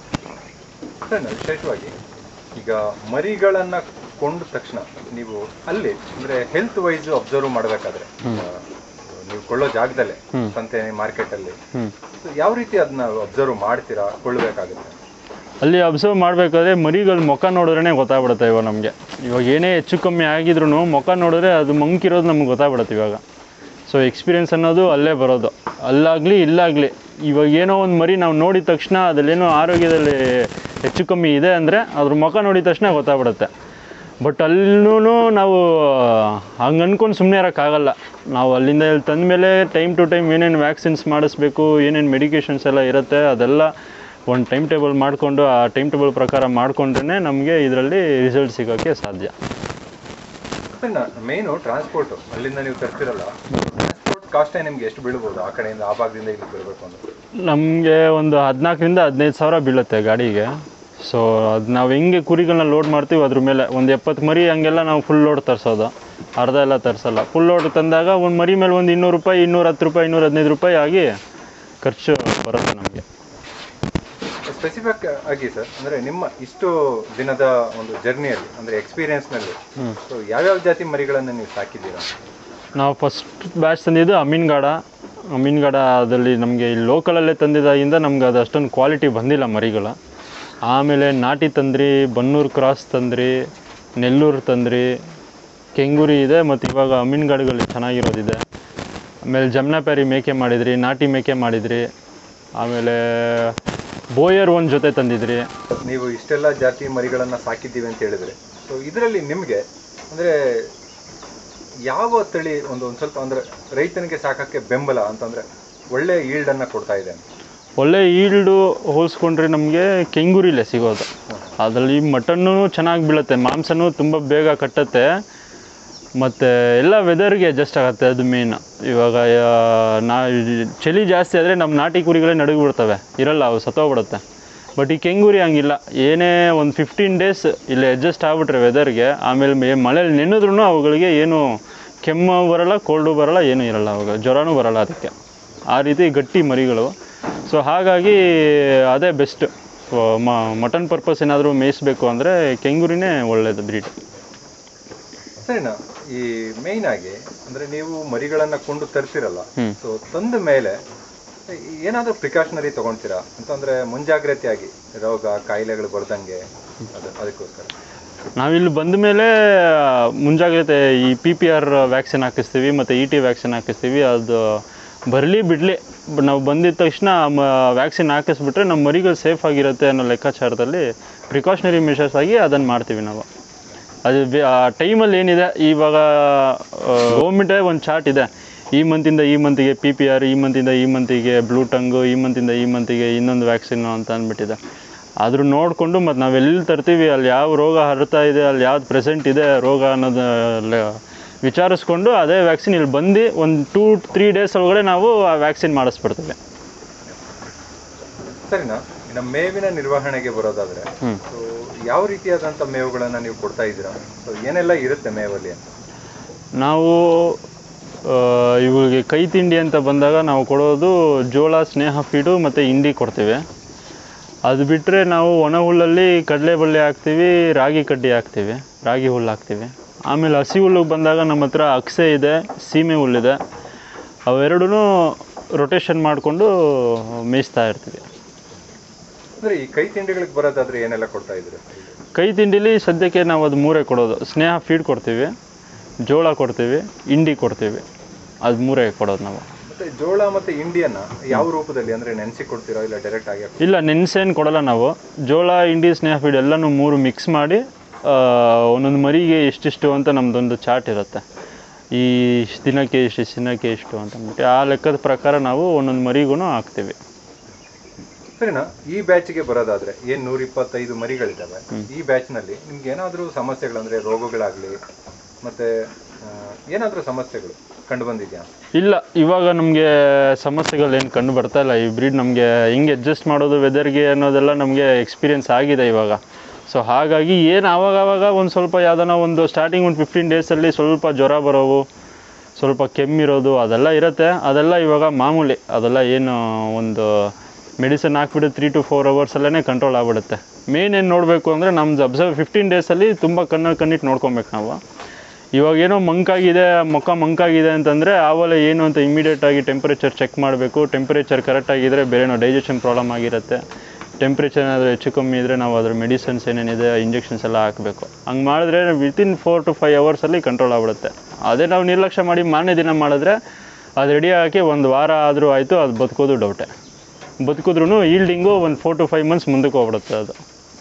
ಸರ್ ವಿಶೇಷವಾಗಿ ಈಗ ಮರಿಗಳನ್ನ ಕೊಂಡ ತಕ್ಷಣ ನೀವು ಅಲ್ಲಿ ಅಂದ್ರೆ ಹೆಲ್ತ್ ವೈಸ್ ಅಬ್ಸರ್ವ್ ಮಾಡಬೇಕಾದ್ರೆ ನೀವು ಕೊಳ್ಳೋ ಜಾಗದಲ್ಲೇ ಸಂತೆ ಮಾರ್ಕೆಟ್ ಅಲ್ಲಿ ಹ್ಞೂ So, ಯಾವ ರೀತಿ ಅದನ್ನ ಅಬ್ಸರ್ವ್ ಮಾಡ್ತೀರಾ ಕೊಳ್ಳಬೇಕಾಗುತ್ತೆ ಅಲ್ಲಿ ಅಬ್ಸರ್ವ್ ಮಾಡಬೇಕಾದ್ರೆ ಮರಿಗಳ ಮುಖ ನೋಡಿದ್ರೇ ಗೊತ್ತಾಗ್ಬಿಡುತ್ತೆ ಇವಾಗ ನಮಗೆ ಇವಾಗ ಏನೇ ಹೆಚ್ಚು ಕಮ್ಮಿ ಆಗಿದ್ರು ಮುಖ ನೋಡಿದ್ರೆ ಅದು ಮಂಕಿರೋದು ನಮ್ಗೆ ಗೊತ್ತಾಗ್ಬಿಡುತ್ತೆ ಇವಾಗ ಸೊ ಎಕ್ಸ್ಪೀರಿಯೆನ್ಸ್ ಅನ್ನೋದು ಅಲ್ಲೇ ಬರೋದು ಅಲ್ಲಾಗಲಿ ಇಲ್ಲಾಗಲಿ ಇವಾಗ ಏನೋ ಒಂದು ಮರಿ ನಾವು ನೋಡಿದ ತಕ್ಷಣ ಅದರಲ್ಲೇನೋ ಆರೋಗ್ಯದಲ್ಲಿ ಹೆಚ್ಚು ಕಮ್ಮಿ ಇದೆ ಅಂದರೆ ಅದ್ರ ಮುಖ ನೋಡಿದ ತಕ್ಷಣ ಗೊತ್ತಾಗ್ಬಿಡುತ್ತೆ ಬಟ್ ಅಲ್ಲೂ ನಾವು ಹಂಗೆ ಅಂದ್ಕೊಂಡು ಸುಮ್ಮನೆ ಇರೋಕ್ಕಾಗಲ್ಲ ನಾವು ಅಲ್ಲಿಂದ ಇಲ್ಲಿ ತಂದಮೇಲೆ ಟೈಮ್ ಟು ಟೈಮ್ ಏನೇನು ವ್ಯಾಕ್ಸಿನ್ಸ್ ಮಾಡಿಸ್ಬೇಕು ಏನೇನು ಮೆಡಿಕೇಷನ್ಸ್ ಎಲ್ಲ ಇರುತ್ತೆ ಅದೆಲ್ಲ ಒಂದು ಟೈಮ್ ಟೇಬಲ್ ಮಾಡಿಕೊಂಡು ಆ ಟೈಮ್ ಟೇಬಲ್ ಪ್ರಕಾರ ಮಾಡಿಕೊಂಡ್ರೆ ನಮಗೆ ಇದರಲ್ಲಿ ರಿಸಲ್ಟ್ ಸಿಗೋಕ್ಕೆ ಸಾಧ್ಯ ಮೇನು ಟ್ರಾನ್ಸ್ಪೋರ್ಟ್ ಅಲ್ಲಿಂದ ನೀವು ತರ್ತಿರಲ್ಲ ಟ್ರಾನ್ಸ್ಪೋರ್ಟ್ ಕಾಸ್ಟೇ ನಿಮ್ಗೆ ಎಷ್ಟು ಬೀಳ್ಬೋದು ಆ ಕಡೆಯಿಂದ ಆ ಭಾಗದಿಂದ ಇಲ್ಲಿ ಬರಬೇಕು ಅಂದ್ರೆ ನಮಗೆ ಒಂದು ಹದಿನಾಲ್ಕರಿಂದ ಹದಿನೈದು ಸಾವಿರ ಬೀಳುತ್ತೆ ಗಾಡಿಗೆ ಸೊ ಅದು ನಾವು ಹೆಂಗೆ ಕುರಿಗಳನ್ನ ಲೋಡ್ ಮಾಡ್ತೀವಿ ಅದ್ರ ಮೇಲೆ ಒಂದು ಎಪ್ಪತ್ತು ಮರಿ ಹಂಗೆಲ್ಲ ನಾವು ಫುಲ್ ಲೋಡ್ ತರಿಸೋದು ಅರ್ಧ ಎಲ್ಲ ತರಿಸಲ್ಲ ಫುಲ್ ಲೋಡ್ ತಂದಾಗ ಒಂದು ಮರಿ ಮೇಲೆ ಒಂದು ಇನ್ನೂರು ರೂಪಾಯಿ ಇನ್ನೂರ ಹತ್ತು ರೂಪಾಯಿ ಇನ್ನೂರ ಹದಿನೈದು ರೂಪಾಯಿ ಆಗಿ ಖರ್ಚು ಬರುತ್ತೆ ನಮಗೆ ಸ್ಪೆಸಿಫಿಕ್ ಆಗಿ ಸರ್ ಅಂದ್ರೆ ನಿಮ್ಮ ಇಷ್ಟು ದಿನದ ಒಂದು ಜರ್ನಿಯಲ್ಲಿ ಅಂದ್ರೆ ಎಕ್ಸ್ಪೀರಿಯನ್ಸ್ನಲ್ಲಿ ಸೊ ಯಾವ್ಯಾವ ಜಾತಿ ಮರಿಗಳನ್ನು ನೀವು ಸಾಕಿದ್ದೀರಾ ನಾವು ಫಸ್ಟ್ ಬ್ಯಾಚ್ ತಂದಿದ್ದು ಅಮೀನ್ಗಾಡ ಅಮೀನ್ಗಾಡ ಅದಲ್ಲಿ ನಮಗೆ ಇಲ್ಲಿ ಲೋಕಲಲ್ಲೇ ತಂದಿದ್ದಾಗಿಂದ ನಮ್ಗೆ ಅದು ಅಷ್ಟೊಂದು ಕ್ವಾಲಿಟಿ ಬಂದಿಲ್ಲ ಮರಿಗಳು ಆಮೇಲೆ ನಾಟಿ ತಂದ್ರಿ ಬನ್ನೂರು ಕ್ರಾಸ್ ತಂದ್ರಿ ನೆಲ್ಲೂರು ತಂದ್ರಿ ಕೆಂಗೂರಿ ಇದೆ ಮತ್ತು ಇವಾಗ ಅಮೀನ್ಗಾಡುಗಳು ಚೆನ್ನಾಗಿರೋದಿದೆ ಆಮೇಲೆ ಜಮ್ನಾಪ್ಯಾರಿ ಮೇಕೆ ಮಾಡಿದ್ರಿ ನಾಟಿ ಮೇಕೆ ಮಾಡಿದ್ರಿ ಆಮೇಲೆ ಬೋಯರ್ ಒಂದು ಜೊತೆ ತಂದಿದ್ರಿ ನೀವು ಇಷ್ಟೆಲ್ಲ ಜಾತಿ ಮರಿಗಳನ್ನ ಸಾಕಿದ್ದೀವಿ ಅಂತ ಹೇಳಿದ್ರೆ ಸೊ ಇದರಲ್ಲಿ ನಿಮಗೆ ಅಂದ್ರೆ ಯಾವ ತಳಿ ಒಂದು ಒಂದು ಸ್ವಲ್ಪ ಅಂದ್ರೆ ರೈತನಿಗೆ ಸಾಕಕ್ಕೆ ಬೆಂಬಲ ಅಂತಂದ್ರೆ ಒಳ್ಳೆ ಈಲ್ಡ್ ಅನ್ನ ಕೊಡ್ತಾ ಇದೆ ಅಂತ ಒಳ್ಳೆ ಈಲ್ಡು ಹೋಲಿಸ್ಕೊಂಡ್ರೆ ನಮಗೆ ಕೆಂಗೂರಿಲೇ ಸಿಗೋದು ಅದರಲ್ಲಿ ಮಟನ್ನು ಚೆನ್ನಾಗಿ ಬೀಳುತ್ತೆ ಮಾಂಸನೂ ತುಂಬ ಬೇಗ ಕಟ್ಟುತ್ತೆ ಮತ್ತು ಎಲ್ಲ ವೆದರ್ಗೆ ಅಡ್ಜಸ್ಟ್ ಆಗುತ್ತೆ ಅದು ಮೇನ್ ಇವಾಗ ಆ, ನಾ ಚಳಿ ಜಾಸ್ತಿ ಆದರೆ ನಮ್ಮ ನಾಟಿ ಕುರಿಗಳೇ ನಡುಗಿ ಬಿಡ್ತವೆ ಇರಲ್ಲ ಅವು ಸತ್ತೋಗ್ಬಿಡುತ್ತೆ ಬಟ್ ಈ ಕೆಂಗೂರಿ ಹಂಗಿಲ್ಲ ಏನೇ ಒಂದು ಫಿಫ್ಟೀನ್ ಡೇಸ್ ಇಲ್ಲಿ ಅಡ್ಜಸ್ಟ್ ಆಗ್ಬಿಟ್ರೆ ವೆದರ್ಗೆ ಆಮೇಲೆ ಮೇ ಮಳೇಲಿ ನೆನೆದ್ರೂ ಅವುಗಳಿಗೆ ಏನು ಕೆಮ್ಮು ಬರಲ್ಲ ಕೋಲ್ಡು ಬರಲ್ಲ ಏನೂ ಇರಲ್ಲ ಅವಾಗ ಜ್ವರನೂ ಬರಲ್ಲ ಅದಕ್ಕೆ ಆ ರೀತಿ ಗಟ್ಟಿ ಮರಿಗಳು ಸೊ ಹಾಗಾಗಿ ಅದೇ ಬೆಸ್ಟ್ ಮಟನ್ ಪರ್ಪಸ್ ಏನಾದರೂ ಮೇಯಿಸ್ಬೇಕು ಅಂದರೆ ಕೆಂಗೂರಿನೇ ಒಳ್ಳೆಯದು ಬ್ರೀಡ್ ಸರಿನಾ ಈ ಮೇಯ್ನ್ ಆಗಿ ಅಂದ್ರೆ ನೀವು ಮರಿಗಳನ್ನ ಕೊಂಡು ತರ್ತಿರಲ್ಲ ಹ್ಮ್. ಸೊ ತಂದ ಮೇಲೆ ಏನಾದ್ರೂ ಪ್ರಿಕಾಷನರಿ ತಗೊಂತೀರಾ ಅಂತಂದ್ರೆ ಮುಂಜಾಗ್ರತೆಯಾಗಿ ರೋಗ ಕಾಯಿಲೆಗಳು ಬರ್ದಂಗೆ ಅದು ಅದಕ್ಕೋಸ್ಕರ ನಾವಿಲ್ಲಿ ಬಂದ ಮೇಲೆ ಮುಂಜಾಗ್ರತೆ ಈ ಪಿ ಪಿ ಆರ್ ವ್ಯಾಕ್ಸಿನ್ ಹಾಕಿಸ್ತೀವಿ ಮತ್ತು ಇ ಟಿ ವ್ಯಾಕ್ಸಿನ್ ಹಾಕಿಸ್ತೀವಿ ಅದು ಬರಲಿ ಬಿಡಲಿ ನಾವು ಬಂದಿದ ತಕ್ಷಣ ವ್ಯಾಕ್ಸಿನ್ ಹಾಕಿಸ್ಬಿಟ್ರೆ ನಮ್ಮ ಮರಿಗಳು ಸೇಫ್ ಆಗಿರುತ್ತೆ ಅನ್ನೋ ಲೆಕ್ಕಾಚಾರದಲ್ಲಿ ಪ್ರಿಕಾಷನರಿ ಮೆಷರ್ಸ್ ಆಗಿ ಅದನ್ನು ಮಾಡ್ತೀವಿ ನಾವು ಅದು ಬೆ- ಆ ಟೈಮಲ್ಲಿ ಏನಿದೆ ಇವಾಗ ಗೌರ್ಮೆಂಟೇ ಒಂದು ಚಾರ್ಟ್ ಇದೆ ಈ ಮಂತಿಂದ ಈ ಮಂತಿಗೆ ಪಿ ಪಿ ಆರ್ ಈ ಮಂತಿಂದ ಈ ಮಂತಿಗೆ ಬ್ಲೂ ಟಂಗು ಈ ಮಂತಿಂದ ಈ ಮಂತಿಗೆ ಇನ್ನೊಂದು ವ್ಯಾಕ್ಸಿನ್ ಅಂತ ಅಂದ್ಬಿಟ್ಟಿದೆ ಆದರೂ ನೋಡಿಕೊಂಡು ಮತ್ತು ನಾವು ಎಲ್ಲಿ ತರ್ತೀವಿ ಅಲ್ಲಿ ಯಾವ ರೋಗ ಹರಡ್ತಾ ಇದೆ ಅಲ್ಲಿ ಯಾವ್ದು ಪ್ರೆಸೆಂಟ್ ಇದೆ ರೋಗ ಅನ್ನೋದು ಲೆ- ವಿಚಾರಿಸ್ಕೊಂಡು ಅದೇ ವ್ಯಾಕ್ಸಿನ್ ಇಲ್ಲಿ ಬಂದು ಒಂದು ಟೂ ತ್ರೀ ಡೇಸ್ ಒಳಗಡೆ ನಾವು ಆ ವ್ಯಾಕ್ಸಿನ್ ಮಾಡಿಸ್ಬಿಡ್ತೀವಿ ಸರಿನಾ ಇನ್ನು ಮೇವಿನ ನಿರ್ವಹಣೆಗೆ ಬರೋದಾದ್ರೆ ಹ್ಮ್. ಸೊ ಯಾವ ರೀತಿಯಾದಂಥ ಮೇವುಗಳನ್ನ ನೀವು ಕೊಡ್ತಾ ಇದ್ದೀರಾ ಸೊ ಏನೆಲ್ಲ ಇರುತ್ತೆ ಮೇವಲ್ಲಿ ಅಂತ ನಾವು ಆ, ಇವುಗಳಿಗೆ ಕೈ ತಿಂಡಿ ಅಂತ ಬಂದಾಗ ನಾವು ಕೊಡೋದು ಜೋಳ ಸ್ನೇಹ ಫೀಡು ಮತ್ತು ಹಿಂಡಿ ಕೊಡ್ತೀವಿ ಅದು ಬಿಟ್ಟರೆ ನಾವು ಒಣ ಹುಲ್ಲಲ್ಲಿ ಕಡಲೆ ಬಳ್ಳಿ ಹಾಕ್ತೀವಿ ರಾಗಿ ಕಡ್ಡಿ ಹಾಕ್ತೀವಿ ರಾಗಿ ಹುಲ್ಲು ಹಾಕ್ತೀವಿ ಆಮೇಲೆ ಹಸಿ ಹುಲ್ಲಿಗೆ ಬಂದಾಗ ನಮ್ಮ ಹತ್ರ ಅಕ್ಸೆ ಇದೆ ಸೀಮೆ ಹುಲ್ಲಿದೆ ಅವೆರಡೂ ರೊಟೇಷನ್ ಮಾಡಿಕೊಂಡು ಮೇಯಿಸ್ತಾ ಇರ್ತೀವಿ ಅಂದ್ರೆ ಈ ಕೈ ತಿಂಡಿಗಳಿಗೆ ಬರೋದಾದ್ರೆ ಏನೆಲ್ಲ ಕೊಡ್ತಾ ಇದ್ದೀರಾ ಕೈ ತಿಂಡಿಲಿ ಸದ್ಯಕ್ಕೆ ನಾವು ಅದು ಮೂರೇ ಕೊಡೋದು ಸ್ನೇಹ ಫೀಡ್ ಕೊಡ್ತೀವಿ ಜೋಳ ಕೊಡ್ತೀವಿ ಹಿಂಡಿ ಕೊಡ್ತೀವಿ ಅದು ಮೂರೇ ಕೊಡೋದು ನಾವು ಮತ್ತೆ ಜೋಳ ಮತ್ತೆ ಇಂಡಿಯನ್ನ ಯಾವ ರೂಪದಲ್ಲಿ ಅಂದ್ರೆ ನೆನೆಸಿ ಕೊಡ್ತೀರಾ ಇಲ್ಲ ಡೈರೆಕ್ಟ್ ಆಗಿ ಹಾಕ್ತೀರಾ? ಇಲ್ಲ ನೆನ್ಸೇನು ಕೊಡಲ್ಲ ನಾವು ಜೋಳ ಹಿಂಡಿ ಸ್ನೇಹ ಫೀಡ್ ಎಲ್ಲನೂ ಮೂರು ಮಿಕ್ಸ್ ಮಾಡಿ ಆ, ಒಂದೊಂದು ಮರಿಗೆ ಇಷ್ಟಿಷ್ಟು ಅಂತ ನಮ್ಮದೊಂದು ಚಾರ್ಟ್ ಇರುತ್ತೆ ಈ ಇಷ್ಟ್ ದಿನಕ್ಕೆ ಇಷ್ಟು ಇಷ್ಟು ದಿನಕ್ಕೆ ಇಷ್ಟು ಅಂತ ಅಂದ್ಬಿಟ್ಟು ಆ ಲೆಕ್ಕದ ಪ್ರಕಾರ ನಾವು ಒಂದೊಂದು ಮರಿಗೂ ಹಾಕ್ತೀವಿ ಸರಿನಾ ಈ ಬ್ಯಾಚ್ಗೆ ಬರೋದಾದ್ರೆ ಏನ್ ನೂರ ಇಪ್ಪತ್ತೈದು ಮರಿಗಳಿದ್ದಾವೆ ಈ ಬ್ಯಾಚ್ ನಲ್ಲಿ ನಿಮ್ಗೆ ಏನಾದ್ರೂ ಸಮಸ್ಯೆಗಳು ಅಂದ್ರೆ ರೋಗಗಳಾಗ್ಲಿ ಮತ್ತೆ ಆ, ಏನಾದ್ರೂ ಸಮಸ್ಯೆಗಳು ಕಂಡು ಬಂದಿದ್ಯಾ ಇಲ್ಲ ಇವಾಗ ನಮಗೆ ಸಮಸ್ಯೆಗಳೇನು ಕಂಡು ಬರ್ತಾ ಇಲ್ಲ ಈ ಬ್ರೀಡ್ ನಮಗೆ ಹೆಂಗೆ ಅಡ್ಜಸ್ಟ್ ಮಾಡೋದು ವೆದರ್ಗೆ ಅನ್ನೋದೆಲ್ಲ ನಮಗೆ ಎಕ್ಸ್ಪೀರಿಯನ್ಸ್ ಆಗಿದೆ ಇವಾಗ ಸೊ ಹಾಗಾಗಿ ಏನು ಆವಾಗ ಆವಾಗ ಒಂದು ಸ್ವಲ್ಪ ಯಾವ್ದಾನ ಒಂದು ಸ್ಟಾರ್ಟಿಂಗ್ ಒಂದು ಫಿಫ್ಟೀನ್ ಡೇಸಲ್ಲಿ ಸ್ವಲ್ಪ ಜ್ವರ ಬರೋವು ಸ್ವಲ್ಪ ಕೆಮ್ಮಿರೋದು ಅದೆಲ್ಲ ಇರುತ್ತೆ ಅದೆಲ್ಲ ಇವಾಗ ಮಾಮೂಲಿ ಅದೆಲ್ಲ ಏನು ಒಂದು ಮೆಡಿಸಿನ್ ಹಾಕ್ಬಿಟ್ಟು ತ್ರೀ ಟು ಫೋರ್ ಅವರ್ಸಲ್ಲೇ ಕಂಟ್ರೋಲ್ ಆಗಿಬಿಡುತ್ತೆ ಮೇನ್ ಏನು ನೋಡಬೇಕು ಅಂದರೆ ನಮ್ದು ಅಬ್ಸರ್ವ್ ಫಿಫ್ಟೀನ್ ಡೇಸಲ್ಲಿ ತುಂಬ ಕಣ್ಣಲ್ಲಿ ಕಣ್ಣಿಟ್ಟು ನೋಡ್ಕೊಬೇಕು ನಾವು ಇವಾಗ ಏನೋ ಮಂಕಾಗಿದೆ ಮುಖ ಮಂಕಾಗಿದೆ ಅಂತಂದರೆ ಆವಲ್ಲ ಏನು ಅಂತ ಇಮಿಡಿಯೇಟ್ ಆಗಿ ಟೆಂಪರೇಚರ್ ಚೆಕ್ ಮಾಡಬೇಕು ಟೆಂಪರೇಚರ್ ಕರೆಕ್ಟ್ ಆಗಿದ್ರೆ ಬೇರೆನೋ ಡೈಜೆಷನ್ ಪ್ರಾಬ್ಲಮ್ ಆಗಿರುತ್ತೆ ಟೆಂಪ್ರೇಚರ್ ಏನಾದರೂ ಹೆಚ್ಚು ಕಮ್ಮಿ ಇದ್ದರೆ ನಾವು ಅದ್ರ ಮೆಡಿಸಿನ್ಸ್ ಏನೇನಿದೆ ಇಂಜೆಕ್ಷನ್ಸ್ ಎಲ್ಲ ಹಾಕಬೇಕು ಹಂಗೆ ಮಾಡಿದ್ರೆ ವಿತಿನ್ ಫೋರ್ ಟು ಫೈವ್ ಅವರ್ಸಲ್ಲಿ ಕಂಟ್ರೋಲ್ ಆಗ್ಬಿಡುತ್ತೆ ಅದೇ ನಾವು ನಿರ್ಲಕ್ಷ್ಯ ಮಾಡಿ ಮಾರನೇ ದಿನ ಮಾಡಿದ್ರೆ ಅದು ರೆಡಿ ಹಾಕಿ ಒಂದು ವಾರ ಆದರೂ ಆಯಿತು ಅದು ಬದುಕೋದು ಡೌಟೆ ಬದುಕಿದ್ರೂ ಈಲ್ಡಿಂಗು ಒಂದು ಫೋರ್ ಟು ಫೈವ್ ಮಂತ್ಸ್ ಮುಂದಕ್ಕೆ ಹೋಗ್ಬಿಡುತ್ತೆ ಅದು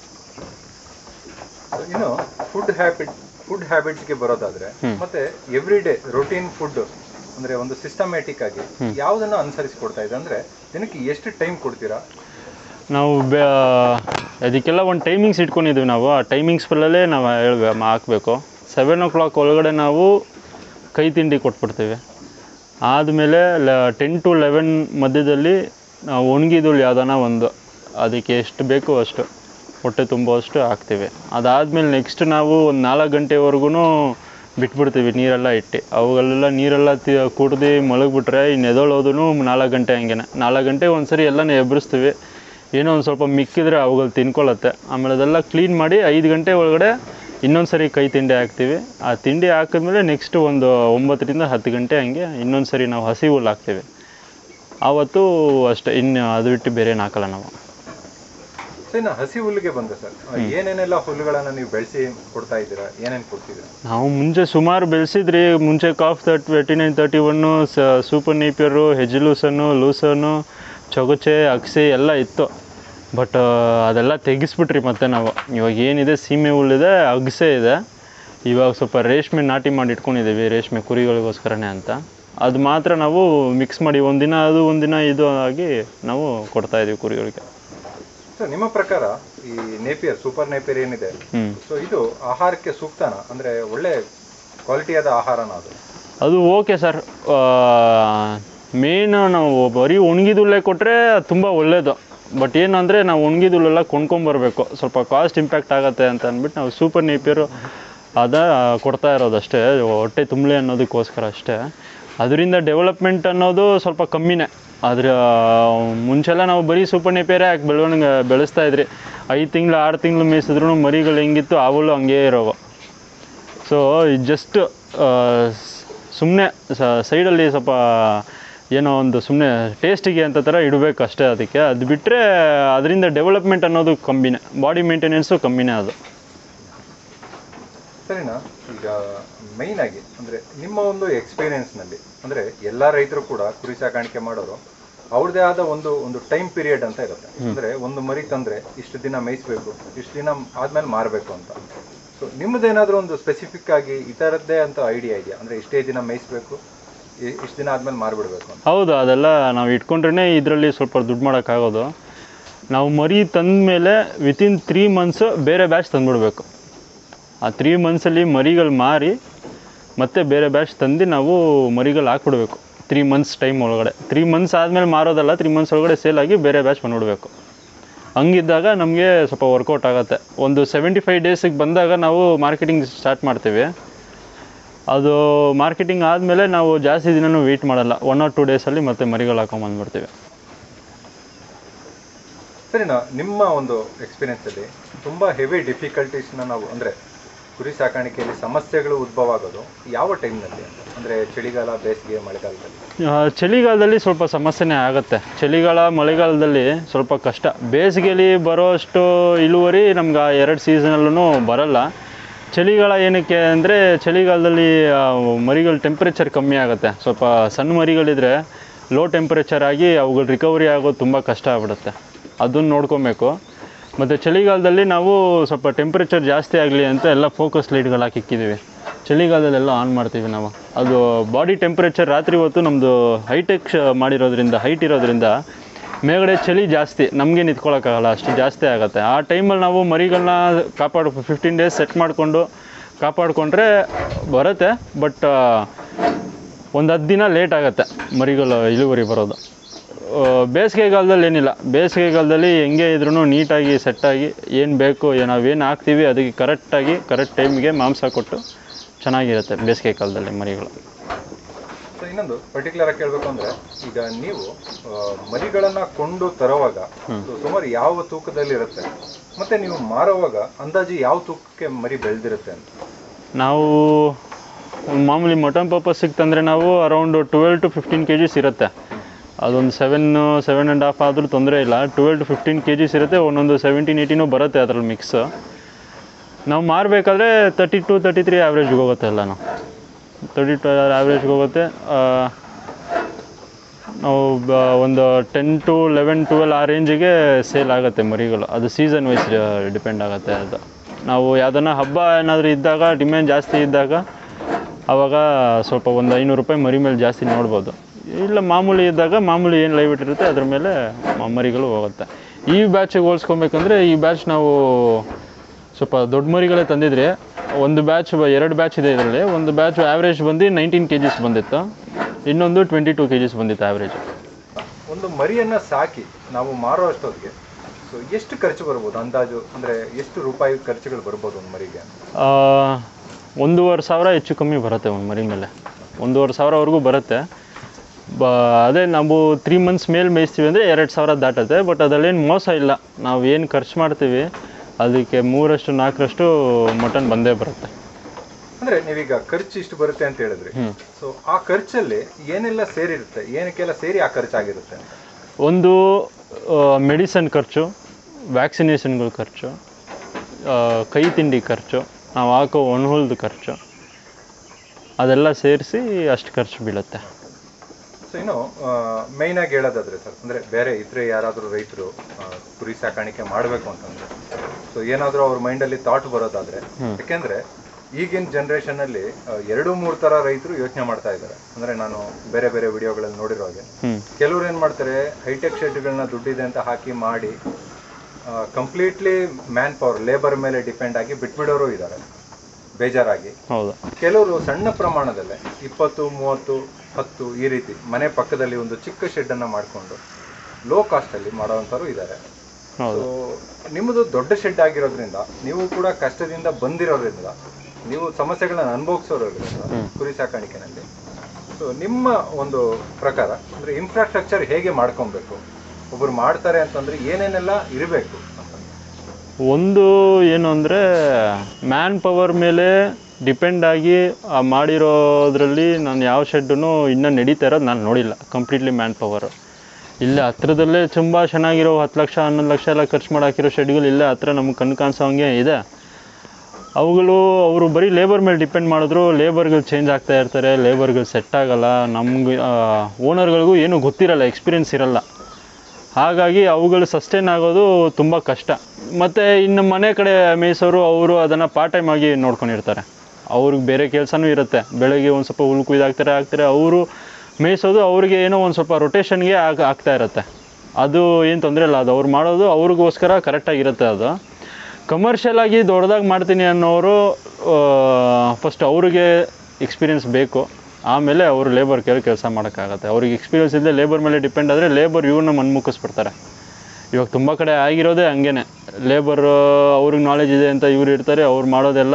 ಇನ್ನು ಫುಡ್ ಹ್ಯಾಬಿಟ್ ಫುಡ್ ಹ್ಯಾಬಿಟ್ಸ್ಗೆ ಬರೋದಾದ್ರೆ ಮತ್ತೆ ಎವ್ರಿ ಡೇ ರೊಟೀನ್ ಫುಡ್ ಅಂದ್ರೆ ಒಂದು ಸಿಸ್ಟಮ್ಯಾಟಿಕ್ ಆಗಿ ಯಾವ್ದನ್ನ ಅನುಸರಿಸಿಕೊಡ್ತಾ ಇದೆ ಅಂದ್ರೆ ದಿನಕ್ಕೆ ಎಷ್ಟು ಟೈಮ್ ಕೊಡ್ತೀರಾ ನಾವು ಬೆ ಅದಕ್ಕೆಲ್ಲ ಒಂದು ಟೈಮಿಂಗ್ಸ್ ಇಟ್ಕೊಂಡಿದ್ದೀವಿ ನಾವು ಆ ಟೈಮಿಂಗ್ಸ್ ಫುಲ್ಲಲ್ಲೇ ನಾವು ಹೇಳ್ಬೇ ಹಾಕಬೇಕು ಸೆವೆನ್ ಓ ಕ್ಲಾಕ್ ಒಳಗಡೆ ನಾವು ಕೈ ತಿಂಡಿ ಕೊಟ್ಬಿಡ್ತೀವಿ ಆದಮೇಲೆ ಲ ಟೆನ್ ಟು ಲೆವೆನ್ ಮಧ್ಯದಲ್ಲಿ ನಾವು ಒಣಗಿದುಳು ಯಾವ್ದಾನ ಒಂದು ಅದಕ್ಕೆ ಎಷ್ಟು ಬೇಕೋ ಅಷ್ಟು ಹೊಟ್ಟೆ ತುಂಬುವಷ್ಟು ಹಾಕ್ತೀವಿ ಅದಾದಮೇಲೆ ನೆಕ್ಸ್ಟ್ ನಾವು ಒಂದು ನಾಲ್ಕು ಗಂಟೆವರೆಗೂ ಬಿಟ್ಬಿಡ್ತೀವಿ ನೀರೆಲ್ಲ ಇಟ್ಟು ಅವುಗಳೆಲ್ಲ ನೀರೆಲ್ಲ ತಿ ಕುಡ್ದು ಮಲಗಿಬಿಟ್ರೆ ಇನ್ನು ಎದೊಳೋದು ನಾಲ್ಕು ಗಂಟೆ ಹಂಗೆ ನಾಲ್ಕು ಗಂಟೆ ಒಂದು ಸರಿ ಎಲ್ಲನೂ ಎಬ್ಬರಿಸ್ತೀವಿ ಏನೋ ಒಂದು ಸ್ವಲ್ಪ ಮಿಕ್ಕಿದ್ರೆ ಅವುಗಳು ತಿನ್ಕೊಳ್ಳುತ್ತೆ ಆಮೇಲೆ ಅದೆಲ್ಲ ಕ್ಲೀನ್ ಮಾಡಿ ಐದು ಗಂಟೆ ಒಳಗಡೆ ಇನ್ನೊಂದು ಸರಿ ಕೈ ತಿಂಡಿ ಹಾಕ್ತೀವಿ ಆ ತಿಂಡಿ ಹಾಕಿದ್ಮೇಲೆ ನೆಕ್ಸ್ಟ್ ಒಂದು ಒಂಬತ್ತರಿಂದ ಹತ್ತು ಗಂಟೆ ಹಂಗೆ ಇನ್ನೊಂದು ಸರಿ ನಾವು ಹಸಿ ಹುಲ್ಲು ಹಾಕ್ತೀವಿ ಆವತ್ತು ಅಷ್ಟೇ ಇನ್ನು ಅದು ಬಿಟ್ಟು ಬೇರೆ ಏನು ಹಾಕಲ್ಲ ನಾವು ಸೊ ಇನ್ನು ಹಸಿ ಹುಲ್ಲಿಗೆ ಬಂದ ಸರ್ ಏನೇನೆಲ್ಲ ಹುಲ್ಲುಗಳನ್ನ ನೀವು ಬೆಳೆಸಿ ಕೊಡ್ತಾ ಇದ್ದೀರಾ ಏನೇನು ಕೊಡ್ತಿದ್ದೀರಾ ನಾವು ಮುಂಚೆ ಸುಮಾರು ಬೆಳೆಸಿದ್ರಿ ಮುಂಚೆ ಕಾಫ್ ತರ್ಟ್ thirty nine thirty one super napier ಹೆಜ್ಲೂಸನ್ನು ಲೂಸನ್ನು ಚೊಗಚೆ ಅಕ್ಸೆ ಎಲ್ಲ ಇತ್ತು ಬಟ್ ಅದೆಲ್ಲ ತೆಗಿಸ್ಬಿಟ್ರಿ ಮತ್ತೆ ನಾವು ಇವಾಗ ಏನಿದೆ ಸೀಮೆ ಹುಲ್ಲಿದೆ ಅಗಸೆ ಇದೆ ಇವಾಗ ಸ್ವಲ್ಪ ರೇಷ್ಮೆ ನಾಟಿ ಮಾಡಿ ಇಟ್ಕೊಂಡಿದ್ದೀವಿ ರೇಷ್ಮೆ ಕುರಿಗಳಿಗೋಸ್ಕರನೇ ಅಂತ ಅದು ಮಾತ್ರ ನಾವು ಮಿಕ್ಸ್ ಮಾಡಿ ಒಂದಿನ ಅದು ಒಂದಿನ ಇದು ಆಗಿ ನಾವು ಕೊಡ್ತಾ ಇದೀವಿ ಕುರಿಗಳಿಗೆ ಸೊ ನಿಮ್ಮ ಪ್ರಕಾರ ಈ ನೇಪಿಯರ್ ಸೂಪರ್ ನೇಪಿಯರ್ ಏನಿದೆ ಹ್ಞೂ ಸೊ ಇದು ಆಹಾರಕ್ಕೆ ಸೂಕ್ತನಾ ಅಂದ್ರೆ ಒಳ್ಳೆ ಕ್ವಾಲಿಟಿಯಾದ ಆಹಾರನ ಅದು ಅದು ಓಕೆ ಸರ್ ಮೇನ್ ನಾವು ಬರೀ ಒಣಗಿದುಲ್ಲೆ ಕೊಟ್ಟರೆ ತುಂಬ ಒಳ್ಳೆಯದು ಬಟ್ ಏನಂದರೆ ನಾವು ಒಣಗಿದುಲ್ಲೆಲ್ಲ ಕೊಂಡ್ಕೊಂಬರ್ಬೇಕು ಸ್ವಲ್ಪ ಕಾಸ್ಟ್ ಇಂಪ್ಯಾಕ್ಟ್ ಆಗುತ್ತೆ ಅಂತ ಅಂದ್ಬಿಟ್ಟು ನಾವು ಸೂಪರ್ ನೇಪಿಯರು ಅದ ಕೊಡ್ತಾ ಇರೋದಷ್ಟೇ ಹೊಟ್ಟೆ ತುಂಬಲೆ ಅನ್ನೋದಕ್ಕೋಸ್ಕರ ಅಷ್ಟೇ ಅದರಿಂದ ಡೆವಲಪ್ಮೆಂಟ್ ಅನ್ನೋದು ಸ್ವಲ್ಪ ಕಮ್ಮಿನೇ ಆದರೆ ಮುಂಚೆಲ್ಲ ನಾವು ಬರೀ ಸೂಪರ್ ನೇಪಿಯರೇ ಹಾಕಿ ಬೆಳವಣಿಗೆ ಬೆಳೆಸ್ತಾ ಇದ್ರಿ ಐದು ತಿಂಗಳು ಆರು ತಿಂಗಳು ಮೇಯಿಸಿದ್ರು ಮರಿಗಳು ಹೆಂಗಿತ್ತು ಅವಳು ಹಂಗೇ ಇರೋವು ಸೊ ಜಸ್ಟ್ ಸುಮ್ಮನೆ ಸೈಡಲ್ಲಿ ಸ್ವಲ್ಪ ಏನೋ ಒಂದು ಸುಮ್ಮನೆ ಟೇಸ್ಟಿಗೆ ಅಂತ ಥರ ಇಡಬೇಕು ಅಷ್ಟೇ ಅದಕ್ಕೆ ಅದು ಬಿಟ್ಟರೆ ಅದರಿಂದ ಡೆವಲಪ್ಮೆಂಟ್ ಅನ್ನೋದು ಕಮ್ಮಿನೇ ಬಾಡಿ ಮೇಂಟೆನೆನ್ಸು ಕಮ್ಮಿನೇ ಅದು ಸರಿನಾ ಈಗ ಮೈನ್ ಆಗಿ ಅಂದ್ರೆ ನಿಮ್ಮ ಒಂದು ಎಕ್ಸ್ಪೀರಿಯನ್ಸ್ ನಲ್ಲಿ ಅಂದ್ರೆ ಎಲ್ಲಾ ರೈತರು ಕೂಡ ಕುರಿ ಸಾಕಾಣಿಕೆ ಮಾಡೋರು ಅವ್ರದೇ ಆದ ಒಂದು ಒಂದು ಟೈಮ್ ಪೀರಿಯಡ್ ಅಂತ ಇರುತ್ತೆ ಅಂದ್ರೆ ಒಂದು ಮರಿ ತಂದ್ರೆ ಇಷ್ಟು ದಿನ ಮೇಯಿಸ್ಬೇಕು ಇಷ್ಟು ದಿನ ಆದ್ಮೇಲೆ ಮಾರಬೇಕು ಅಂತ ಸೊ ನಿಮ್ಮದೇನಾದ್ರೂ ಒಂದು ಸ್ಪೆಸಿಫಿಕ್ ಆಗಿ ಈ ಥರದ್ದೇ ಅಂತ ಐಡಿಯಾ ಇದೆಯಾ ಅಂದ್ರೆ ಇಷ್ಟೇ ದಿನ ಮೇಯಿಸ್ಬೇಕು ಇ- ಇಷ್ಟು ದಿನ ಆದ್ಮೇಲೆ ಮಾರ್ಬಿಡ್ಬೇಕು ಅಂತ ಹೌದು ಅದೆಲ್ಲ ನಾವು ಇಟ್ಕೊಂಡ್ರೆ ಇದರಲ್ಲಿ ಸ್ವಲ್ಪ ದುಡ್ಡು ಮಾಡೋಕ್ಕಾಗೋದು ನಾವು ಮರಿ ತಂದ ಮೇಲೆ ವಿತಿನ್ ತ್ರೀ ಮಂತ್ಸು ಬೇರೆ ಬ್ಯಾಚ್ ತಂದುಬಿಡ್ಬೇಕು ಆ ತ್ರೀ ಮಂತ್ಸಲ್ಲಿ ಮರಿಗಳು ಮಾರಿ ಮತ್ತೆ ಬೇರೆ ಬ್ಯಾಚ್ ತಂದು ನಾವು ಮರಿಗಳು ಹಾಕ್ಬಿಡ್ಬೇಕು ತ್ರೀ ಮಂತ್ಸ್ ಟೈಮ್ ಒಳಗಡೆ ತ್ರೀ ಮಂತ್ಸ್ ಆದಮೇಲೆ ಮಾರೋದಲ್ಲ ತ್ರೀ ಮಂತ್ಸ್ ಒಳಗಡೆ ಸೇಲ್ ಆಗಿ ಬೇರೆ ಬ್ಯಾಚ್ ಬಂದ್ಬಿಡ್ಬೇಕು ಹಂಗಿದ್ದಾಗ ನಮಗೆ ಸ್ವಲ್ಪ ವರ್ಕೌಟ್ ಆಗುತ್ತೆ ಒಂದು ಸೆವೆಂಟಿ ಫೈವ್ ಡೇಸಿಗೆ ಬಂದಾಗ ನಾವು ಮಾರ್ಕೆಟಿಂಗ್ ಸ್ಟಾರ್ಟ್ ಮಾಡ್ತೀವಿ ಅದು ಮಾರ್ಕೆಟಿಂಗ್ ಆದಮೇಲೆ ನಾವು ಜಾಸ್ತಿ ದಿನನೂ ವೆಯ್ಟ್ ಮಾಡಲ್ಲ ಒನ್ ಆರ್ ಟೂ ಡೇಸಲ್ಲಿ ಮತ್ತೆ ಮರಿಗಳು ಹಾಕೊಂಬಂದ್ಬಿಡ್ತೀವಿ ಸರಿನಾ ನಿಮ್ಮ ಒಂದು ಎಕ್ಸ್ಪೀರಿಯನ್ಸ್ ಅಲ್ಲಿ ತುಂಬಾ ಹೆವಿ ಡಿಫಿಕಲ್ಟೀಸ್ನ ನಾವು ಅಂದ್ರೆ ಕುರಿ ಸಾಕಾಣಿಕೆಯಲ್ಲಿ ಸಮಸ್ಯೆಗಳು ಉದ್ಭವ ಆಗೋದು ಯಾವ ಟೈಮ್ನಲ್ಲಿ ಅಂತ ಅಂದ್ರೆ ಚಳಿಗಾಲ ಬೇಸಿಗೆ ಮಳೆಗಾಲದಲ್ಲಿ ಆ, ಚಳಿಗಾಲದಲ್ಲಿ ಸ್ವಲ್ಪ ಸಮಸ್ಯೆನೇ ಆಗುತ್ತೆ ಚಳಿಗಾಲ ಮಳೆಗಾಲದಲ್ಲಿ ಸ್ವಲ್ಪ ಕಷ್ಟ ಬೇಸಿಗೆಯಲ್ಲಿ ಬರೋಷ್ಟು ಇಳುವರಿ ನಮ್ಗೆ ಆ ಎರಡು ಸೀಸನಲ್ಲೂ ಬರಲ್ಲ ಚಳಿಗಾಲ ಏನಕ್ಕೆ ಅಂದರೆ ಚಳಿಗಾಲದಲ್ಲಿ ಆ, ಮರಿಗಳ ಟೆಂಪ್ರೇಚರ್ ಕಮ್ಮಿ ಆಗುತ್ತೆ ಸ್ವಲ್ಪ ಸಣ್ಣ ಮರಿಗಳಿದ್ರೆ ಲೋ ಟೆಂಪ್ರೇಚರ್ ಆಗಿ ಅವುಗಳು ರಿಕವರಿ ಆಗೋದು ತುಂಬ ಕಷ್ಟ ಆಗ್ಬಿಡುತ್ತೆ ಅದನ್ನು ನೋಡ್ಕೊಬೇಕು ಮತ್ತು ಚಳಿಗಾಲದಲ್ಲಿ ನಾವು ಸ್ವಲ್ಪ ಟೆಂಪ್ರೇಚರ್ ಜಾಸ್ತಿ ಆಗಲಿ ಅಂತ ಎಲ್ಲ ಫೋಕಸ್ ಲೈಟ್ಗಳು ಹಾಕಿ ಇಕ್ಕಿದ್ದೀವಿ ಚಳಿಗಾಲದಲ್ಲೆಲ್ಲ ಆನ್ ಮಾಡ್ತೀವಿ ನಾವು ಅದು ಬಾಡಿ ಟೆಂಪ್ರೇಚರ್ ರಾತ್ರಿ ಹೊತ್ತು ನಮ್ಮದು ಹೈಟೆಕ್ ಮಾಡಿರೋದ್ರಿಂದ ಹೈಟ್ ಇರೋದ್ರಿಂದ ಮೇಲ್ಗಡೆ ಚಳಿ ಜಾಸ್ತಿ ನಮಗೆ ನಿಂತ್ಕೊಳ್ಳೋಕ್ಕಾಗಲ್ಲ ಅಷ್ಟು ಜಾಸ್ತಿ ಆಗುತ್ತೆ ಆ ಟೈಮಲ್ಲಿ ನಾವು ಮರಿಗಳನ್ನ ಕಾಪಾಡು ಫಿಫ್ಟೀನ್ ಡೇಸ್ ಸೆಟ್ ಮಾಡಿಕೊಂಡು ಕಾಪಾಡಿಕೊಂಡ್ರೆ ಬರುತ್ತೆ ಬಟ್ ಒಂದು ಹತ್ತು ದಿನ ಲೇಟ್ ಆಗುತ್ತೆ ಮರಿಗಳು ಇಳುವರಿ ಬರೋದು ಆ, ಬೇಸಿಗೆಗಾಲದಲ್ಲಿ ಏನಿಲ್ಲ ಬೇಸಿಗೆಗಾಲದಲ್ಲಿ ಹೆಂಗೆ ಇದ್ರೂ ನೀಟಾಗಿ ಸೆಟ್ಟಾಗಿ ಏನು ಬೇಕು ನಾವೇನು ಹಾಕ್ತೀವಿ ಅದಕ್ಕೆ ಕರೆಕ್ಟಾಗಿ ಕರೆಕ್ಟ್ ಟೈಮಿಗೆ ಮಾಂಸ ಕೊಟ್ಟು ಚೆನ್ನಾಗಿರುತ್ತೆ ಬೇಸಿಗೆ ಕಾಲದಲ್ಲಿ ಮರಿಗಳು ಸೊ ಇನ್ನೊಂದು ಪರ್ಟಿಕ್ಯುಲರ್ ಆಗಿ ಕೇಳಬೇಕು ಅಂದ್ರೆ ಈಗ ನೀವು ಆ, ಮರಿಗಳನ್ನ ಕೊಂಡು ತರುವಾಗ so ಸುಮಾರು ಯಾವ ತೂಕದಲ್ಲಿ ಇರುತ್ತೆ ಮತ್ತೆ ನೀವು ಮಾರುವಾಗ ಅಂದಾಜು ಯಾವ ತೂಕಕ್ಕೆ ಮರಿ ಬೆಳೆದಿರುತ್ತೆ ಅಂತ ನಾವು ಮಾಮೂಲಿ ಮಟನ್ ಪರ್ಪಸ್ಸಿಗೆ ತಂದರೆ ನಾವು around twelve to fifteen K Gs ಇರುತ್ತೆ ಅದೊಂದು ಸೆವೆನ್ ಸೆವೆನ್ ಆ್ಯಂಡ್ ಹಾಫ್ ಆದರೂ ತೊಂದರೆ ಇಲ್ಲ twelve to fifteen K Gs ಇರುತ್ತೆ ಒಂದೊಂದು ಸೆವೆಂಟೀನ್ ಏಯ್ಟೀನು ಬರುತ್ತೆ ಅದರಲ್ಲಿ ಮಿಕ್ಸ್ ನಾವು ಮಾರಬೇಕಾದ್ರೆ ತರ್ಟಿ ಟು ತರ್ಟಿ ತ್ರೀ ಆ್ಯಾವ್ರೇಜ್ಗೆ ಹೋಗುತ್ತೆ ಎಲ್ಲನೂ ತರ್ಟಿ ಟು ಆ್ಯಾವ್ರೇಜ್ಗೆ ಹೋಗುತ್ತೆ ಆ, ನಾವು ಬ ಒಂದು ಟೆನ್ ಟು ಲೆವೆನ್ ಟ್ವೆಲ್ ಆ ರೇಂಜಿಗೆ ಸೇಲ್ ಆಗುತ್ತೆ ಮರಿಗಳು ಅದು ಸೀಸನ್ ವೈಸ್ ಡಿಪೆಂಡ್ ಆಗುತ್ತೆ ಅದು ನಾವು ಯಾವುದನ್ನ ಹಬ್ಬ ಏನಾದರೂ ಇದ್ದಾಗ ಡಿಮ್ಯಾಂಡ್ ಜಾಸ್ತಿ ಇದ್ದಾಗ ಆವಾಗ ಸ್ವಲ್ಪ ಒಂದು ಐನೂರು ರೂಪಾಯಿ ಮರಿ ಮೇಲೆ ಜಾಸ್ತಿ ನೋಡ್ಬೋದು ಇಲ್ಲ ಮಾಮೂಲಿ ಇದ್ದಾಗ ಮಾಮೂಲಿ ಏನು ಲೈವ್ ಇಟ್ಟಿರುತ್ತೆ ಅದ್ರ ಮೇಲೆ ಮ- ಮರಿಗಳು ಹೋಗುತ್ತೆ ಈ ಬ್ಯಾಚಿಗೆ ಹೋಲ್ಸ್ಕೊಬೇಕಂದ್ರೆ ಈ ಬ್ಯಾಚ್ ನಾವು ಸ್ವಲ್ಪ ದೊಡ್ಡ ಮರಿಗಳೇ ತಂದಿದ್ರೆ ಒಂದು ಬ್ಯಾಚ್ ಎರಡು ಬ್ಯಾಚ್ ಇದೆ ಇದರಲ್ಲಿ ಒಂದು ಬ್ಯಾಚ್ ಆ್ಯಾವ್ರೇಜ್ ಬಂದು ನೈನ್ಟೀನ್ ಕೆ ಜಿಸ್ ಬಂದಿತ್ತು ಇನ್ನೊಂದು ಟ್ವೆಂಟಿ ಟೂ ಕೆ ಜಿಸ್ ಬಂದಿತ್ತು ಆ್ಯಾವ್ರೇಜ್ ಒಂದು ಮರಿಯನ್ನ ಸಾಕಿ ನಾವು ಮಾರೋ ಅಷ್ಟೊತ್ತಿಗೆ ಸೊ ಎಷ್ಟು ಖರ್ಚು ಬರ್ಬೋದು ಅಂದಾಜು ಅಂದ್ರೆ ಎಷ್ಟು ರೂಪಾಯಿ ಖರ್ಚುಗಳು ಬರ್ಬೋದು ಒಂದು ಮರಿಗೆ ಒಂದೂವರೆ ಸಾವಿರ ಹೆಚ್ಚು ಕಮ್ಮಿ ಬರುತ್ತೆ ಒಂದು ಮರಿ ಮೇಲೆ ಒಂದೂವರೆ ಸಾವಿರವರೆಗೂ ಬರುತ್ತೆ ಬ ಅದೇ ನಾವು ತ್ರೀ ಮಂತ್ಸ್ ಮೇಲೆ ಮೇಯಿಸ್ತೀವಿ ಅಂದರೆ ಎರಡು ಸಾವಿರ ದಾಟುತ್ತೆ ಬಟ್ ಅದರಲ್ಲೇನು ಮೋಸ ಇಲ್ಲ ನಾವು ಏನು ಖರ್ಚು ಮಾಡ್ತೀವಿ ಅದಕ್ಕೆ ಮೂರಷ್ಟು ನಾಲ್ಕರಷ್ಟು ಮಟನ್ ಬಂದೇ ಬರುತ್ತೆ ಅಂದ್ರೆ ನೀವೀಗ ಖರ್ಚು ಇಷ್ಟು ಬರುತ್ತೆ ಅಂತ ಹೇಳಿದ್ರಿ ಸೊ ಆ ಖರ್ಚಲ್ಲಿ ಏನೆಲ್ಲ ಸೇರಿರುತ್ತೆ ಏನಕ್ಕೆಲ್ಲ ಸೇರಿ ಆ ಖರ್ಚಾಗಿರುತ್ತೆ ಅಂತ ಒಂದು ಮೆಡಿಸನ್ ಖರ್ಚು ವ್ಯಾಕ್ಸಿನೇಷನ್ಗಳ ಖರ್ಚು ಆ, ಕೈ ತಿಂಡಿ ಖರ್ಚು ನಾವು ಹಾಕೋ ಒಣಹುಲ್ದು ಖರ್ಚು ಅದೆಲ್ಲ ಸೇರಿಸಿ ಅಷ್ಟು ಖರ್ಚು ಬೀಳುತ್ತೆ ಸೊ ಇನ್ನು ಮೈನ್ ಆಗಿ ಹೇಳೋದಾದ್ರೆ ಸರ್ ಅಂದ್ರೆ ಬೇರೆ ಇದ್ರೆ ಯಾರಾದರೂ ರೈತರು ಕುರಿ ಸಾಕಾಣಿಕೆ ಮಾಡಬೇಕು ಅಂತಂದ್ರೆ ಸೊ ಏನಾದರೂ ಅವ್ರ ಮೈಂಡಲ್ಲಿ ಥಾಟ್ ಬರೋದಾದ್ರೆ ಯಾಕೆಂದ್ರೆ ಈಗಿನ ಜನರೇಷನ್ ಅಲ್ಲಿ ಆ, ಎರಡು ಮೂರು ತರ ರೈತರು ಯೋಚನೆ ಮಾಡ್ತಾ ಇದ್ದಾರೆ ಅಂದ್ರೆ ನಾನು ಬೇರೆ ಬೇರೆ ವಿಡಿಯೋಗಳಲ್ಲಿ ನೋಡಿರೋ ಹಾಗೆ ಹ್ಞೂ ಕೆಲವ್ರು ಏನ್ ಮಾಡ್ತಾರೆ ಹೈಟೆಕ್ ಶೆಡ್ಗಳನ್ನ ದುಡ್ಡಿದೆ ಅಂತ ಹಾಕಿ ಮಾಡಿ ಕಂಪ್ಲೀಟ್ಲಿ ಮ್ಯಾನ್ ಪವರ್ ಲೇಬರ್ ಮೇಲೆ ಡಿಪೆಂಡ್ ಆಗಿ ಬಿಟ್ಬಿಡೋರು ಇದ್ದಾರೆ ಬೇಜಾರಾಗಿ ಹೌದು ಕೆಲವರು ಸಣ್ಣ ಪ್ರಮಾಣದಲ್ಲೇ ಇಪ್ಪತ್ತು ಮೂವತ್ತು ಹತ್ತು ಈ ರೀತಿ ಮನೆ ಪಕ್ಕದಲ್ಲಿ ಒಂದು ಚಿಕ್ಕ ಶೆಡ್ ಅನ್ನ ಮಾಡಿಕೊಂಡು ಲೋ ಕಾಸ್ಟ್ ಅಲ್ಲಿ ಮಾಡೋವಂಥವ್ರು ಇದ್ದಾರೆ ಹೌದು ಸೊ ನಿಮ್ಮದು ದೊಡ್ಡ ಶೆಡ್ ಆಗಿರೋದ್ರಿಂದ ನೀವು ಕೂಡ ಕಷ್ಟದಿಂದ ಬಂದಿರೋದ್ರಿಂದ ನೀವು ಸಮಸ್ಯೆಗಳನ್ನ ಅನುಭವಿಸೋದ್ರಿಂದ ಕುರಿ ಸಾಕಾಣಿಕೆನಲ್ಲಿ ಸೊ ನಿಮ್ಮ ಒಂದು ಪ್ರಕಾರ ಅಂದ್ರೆ ಇನ್ಫ್ರಾಸ್ಟ್ರಕ್ಚರ್ ಹೇಗೆ ಮಾಡ್ಕೊಬೇಕು ಒಬ್ರು ಮಾಡ್ತಾರೆ ಅಂತಂದ್ರೆ ಏನೇನೆಲ್ಲ ಇರಬೇಕು ಅಂತ ಒಂದು ಏನು ಅಂದರೆ ಮ್ಯಾನ್ ಪವರ್ ಮೇಲೆ ಡಿಪೆಂಡ್ ಆಗಿ ಆ ಮಾಡಿರೋದ್ರಲ್ಲಿ ನಾನು ಯಾವ ಶೆಡ್ಡೂ ಇನ್ನೂ ನಡೀತಾ ಇರೋದು ನಾನು ನೋಡಿಲ್ಲ ಕಂಪ್ಲೀಟ್ಲಿ ಮ್ಯಾನ್ ಪವರು ಇಲ್ಲೇ ಹತ್ರದಲ್ಲೇ ತುಂಬ ಚೆನ್ನಾಗಿರೋ ಹತ್ತು ಲಕ್ಷ ಹನ್ನೊಂದು ಲಕ್ಷ ಎಲ್ಲ ಖರ್ಚು ಮಾಡಿ ಹಾಕಿರೋ ಶೆಡ್ಗಳು ಇಲ್ಲೇ ಹತ್ರ ನಮ್ಗೆ ಕಣ್ಣು ಕಾಣಿಸೋ ಹಂಗೆ ಇದೆ ಅವುಗಳು ಅವರು ಬರೀ ಲೇಬರ್ ಮೇಲೆ ಡಿಪೆಂಡ್ ಮಾಡಿದ್ರು ಲೇಬರ್ಗಳು ಚೇಂಜ್ ಆಗ್ತಾ ಇರ್ತಾರೆ ಲೇಬರ್ಗಳು ಸೆಟ್ ಆಗಲ್ಲ ನಮ್ಗೆ ಓನರ್ಗಳಿಗೂ ಏನೂ ಗೊತ್ತಿರಲ್ಲ ಎಕ್ಸ್ಪೀರಿಯನ್ಸ್ ಇರಲ್ಲ ಹಾಗಾಗಿ ಅವುಗಳು ಸಸ್ಟೈನ್ ಆಗೋದು ತುಂಬ ಕಷ್ಟ ಮತ್ತು ಇನ್ನು ಮನೆ ಕಡೆ ಮೇಯ್ಸೋರು ಅವರು ಅದನ್ನು ಪಾರ್ಟ್ ಟೈಮ್ ಆಗಿ ನೋಡ್ಕೊಂಡಿರ್ತಾರೆ ಅವ್ರಿಗೆ ಬೇರೆ ಕೆಲಸನೂ ಇರುತ್ತೆ ಬೆಳಗ್ಗೆ ಒಂದು ಸ್ವಲ್ಪ ಹುಲ್ ಕುಯ್ದಾಕ್ತಾರೆ ಹಾಕ್ತಾರೆ ಅವರು ಮೇಯ್ಸೋದು ಅವ್ರಿಗೆ ಏನೋ ಒಂದು ಸ್ವಲ್ಪ ರೊಟೇಷನ್ಗೆ ಆಗ ಆಗ್ತಾ ಇರುತ್ತೆ ಅದು ಏನು ತೊಂದರೆ ಇಲ್ಲ ಅದು ಅವ್ರು ಮಾಡೋದು ಅವ್ರಿಗೋಸ್ಕರ ಕರೆಕ್ಟಾಗಿರುತ್ತೆ ಅದು ಕಮರ್ಷಿಯಲ್ ಆಗಿ ದೊಡ್ಡದಾಗಿ ಮಾಡ್ತೀನಿ ಅನ್ನೋರು ಫಸ್ಟ್ ಅವ್ರಿಗೆ ಎಕ್ಸ್ಪೀರಿಯನ್ಸ್ ಬೇಕು ಆಮೇಲೆ ಅವರು ಲೇಬರ್ ಕೇಳಿ ಕೆಲಸ ಮಾಡೋಕ್ಕಾಗತ್ತೆ ಅವ್ರಿಗೆ ಎಕ್ಸ್ಪೀರಿಯನ್ಸ್ ಇಲ್ಲದೆ ಲೇಬರ್ ಮೇಲೆ ಡಿಪೆಂಡ್ ಆದರೆ ಲೇಬರ್ ಇವ್ರನ್ನ ಮನ್ಮುಕ್ಕಿಸ್ಬಿಡ್ತಾರೆ ಇವಾಗ ತುಂಬ ಕಡೆ ಆಗಿರೋದೇ ಹಂಗೇನೆ ಲೇಬರ್ ಅವ್ರಿಗೆ ನಾಲೆಜ್ ಇದೆ ಅಂತ ಇವ್ರು ಇರ್ತಾರೆ ಅವ್ರು ಮಾಡೋದೆಲ್ಲ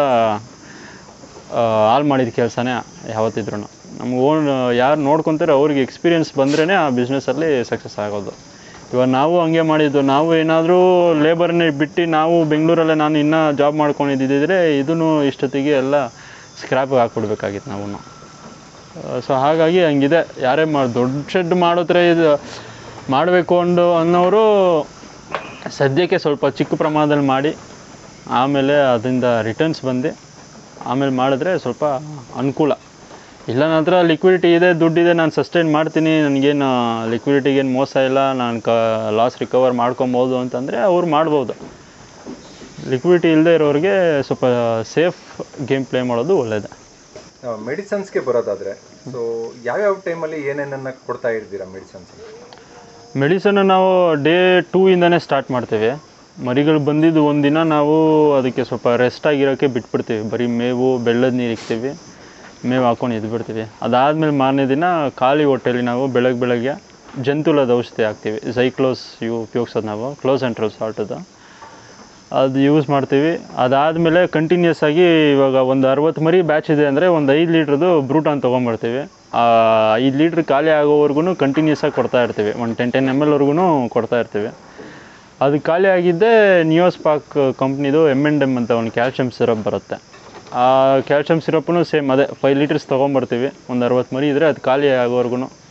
ಹಾಳು ಮಾಡಿದ ಕೆಲಸನೇ ಯಾವತ್ತಿದ್ರು ನಮ್ಗೆ ಓನ್ ಯಾರು ನೋಡ್ಕೊತಾರೆ ಅವ್ರಿಗೆ ಎಕ್ಸ್ಪೀರಿಯನ್ಸ್ ಬಂದ್ರೇ ಆ ಬಿಸ್ನೆಸ್ಸಲ್ಲಿ ಸಕ್ಸಸ್ ಆಗೋದು ಇವಾಗ ನಾವು ಹಂಗೆ ಮಾಡಿದ್ದು ನಾವು ಏನಾದರೂ ಲೇಬರ್ನೇ ಬಿಟ್ಟು ನಾವು ಬೆಂಗಳೂರಲ್ಲೇ ನಾನು ಇನ್ನೂ ಜಾಬ್ ಮಾಡ್ಕೊಂಡಿದ್ದಿದ್ರೆ ಇದನ್ನು ಇಷ್ಟೊತ್ತಿಗೆ ಎಲ್ಲ ಸ್ಕ್ರ್ಯಾಪಿಗೆ ಹಾಕ್ಬಿಡ್ಬೇಕಾಗಿತ್ತು ನಾವು ಸೊ ಹಾಗಾಗಿ ಹಂಗಿದೆ ಯಾರೇ ಮಾಡಿ ದೊಡ್ಡ ಶೆಡ್ ಮಾಡೋದ್ರೆ ಇದು ಮಾಡಬೇಕು ಅಂದು ಅನ್ನೋರು ಸದ್ಯಕ್ಕೆ ಸ್ವಲ್ಪ ಚಿಕ್ಕ ಪ್ರಮಾಣದಲ್ಲಿ ಮಾಡಿ ಆಮೇಲೆ ಅದರಿಂದ ರಿಟರ್ನ್ಸ್ ಬಂದು ಆಮೇಲೆ ಮಾಡಿದ್ರೆ ಸ್ವಲ್ಪ ಅನುಕೂಲ ಇಲ್ಲ ನನ್ನ ಹತ್ರ ಲಿಕ್ವಿಡಿಟಿ ಇದೆ ದುಡ್ಡಿದೆ ನಾನು ಸಸ್ಟೈನ್ ಮಾಡ್ತೀನಿ ನನಗೇನು ಲಿಕ್ವಿಡಿಟಿಗೇನು ಮೋಸ ಇಲ್ಲ ನಾನು ಕ ಲಾಸ್ ರಿಕವರ್ ಮಾಡ್ಕೊಬೋದು ಅಂತಂದರೆ ಅವ್ರು ಮಾಡ್ಬೋದು ಲಿಕ್ವಿಡಿಟಿ ಇಲ್ಲದೆ ಇರೋರಿಗೆ ಸ್ವಲ್ಪ ಸೇಫ್ ಗೇಮ್ ಪ್ಲೇ ಮಾಡೋದು ಒಳ್ಳೆಯದು ಮೆಡಿಸನ್ಸ್ಗೆ ಬರೋದಾದ್ರೆ ಸೊ ಯಾವ್ಯಾವ ಟೈಮಲ್ಲಿ ಏನೇನನ್ನ ಕೊಡ್ತಾ ಇರ್ತೀರಾ ಮೆಡಿಸನ್ಸ್ ಮೆಡಿಸನ್ ನಾವು ಡೇ ಟೂ ಇಂದನೇ ಸ್ಟಾರ್ಟ್ ಮಾಡ್ತೇವೆ ಮರಿಗಳು ಬಂದಿದ್ದು ಒಂದಿನ ನಾವು ಅದಕ್ಕೆ ಸ್ವಲ್ಪ ರೆಸ್ಟ್ ಆಗಿರೋಕ್ಕೆ ಬಿಟ್ಬಿಡ್ತೀವಿ ಬರೀ ಮೇವು ಬೆಳ್ಳದ ನೀರು ಇಕ್ತೀವಿ ಮೇವು ಹಾಕೊಂಡು ಇದ್ಬಿಡ್ತೀವಿ ಅದಾದಮೇಲೆ ಮಾರನೇ ದಿನ ಖಾಲಿ ಹೊಟ್ಟೆಲಿ ನಾವು ಬೆಳಗ್ಗೆ ಬೆಳಗ್ಗೆ ಜಂತುಲದ ಔಷಧಿ ಹಾಕ್ತೀವಿ ಝೈಕ್ಲೋಸ್ ಇವು ಉಪಯೋಗಿಸೋದು ನಾವು ಕ್ಲೋಸ್ ಆ್ಯಂಟ್ರಲ್ ಸಾಲ್ಟದು ಅದು ಯೂಸ್ ಮಾಡ್ತೀವಿ ಅದಾದಮೇಲೆ ಕಂಟಿನ್ಯೂಸ್ ಆಗಿ ಇವಾಗ ಒಂದು ಅರವತ್ತು ಮರಿ ಬ್ಯಾಚ್ ಇದೆ ಅಂದರೆ ಒಂದು ಐದು ಲೀಟ್ರದ್ದು ಬ್ರೂಟಾನ್ ತೊಗೊಂಬರ್ತೀವಿ ಆ ಐದು ಲೀಟ್ರ್ ಖಾಲಿ ಆಗೋವರೆಗೂ ಕಂಟಿನ್ಯೂಸ್ ಆಗಿ ಕೊಡ್ತಾ ಇರ್ತೀವಿ ಒಂದು ಟೆನ್ ಟೆನ್ ಎಮ್ ಎಲ್ವರೆಗೂ ಕೊಡ್ತಾ ಇರ್ತೀವಿ ಅದು ಖಾಲಿ ಆಗಿದ್ದೇ ನಿಯೋಸ್ಪಾಕ್ ಕಂಪ್ನಿದು ಎಮ್ ಎಂಡ್ ಎಮ್ ಅಂತ ಒಂದು ಕ್ಯಾಲ್ಶಿಯಂ ಸಿರಪ್ ಬರುತ್ತೆ ಆ ಕ್ಯಾಲ್ಶಿಯಂ ಸಿರಪ್ಪನ್ನು ಸೇಮ್ ಅದೇ ಫೈವ್ ಲೀಟರ್ಸ್ ತೊಗೊಂಬರ್ತೀವಿ ಒಂದು ಅರವತ್ತು ಮರಿ ಇದ್ದರೆ ಅದು ಖಾಲಿ ಆಗೋವರೆಗೂ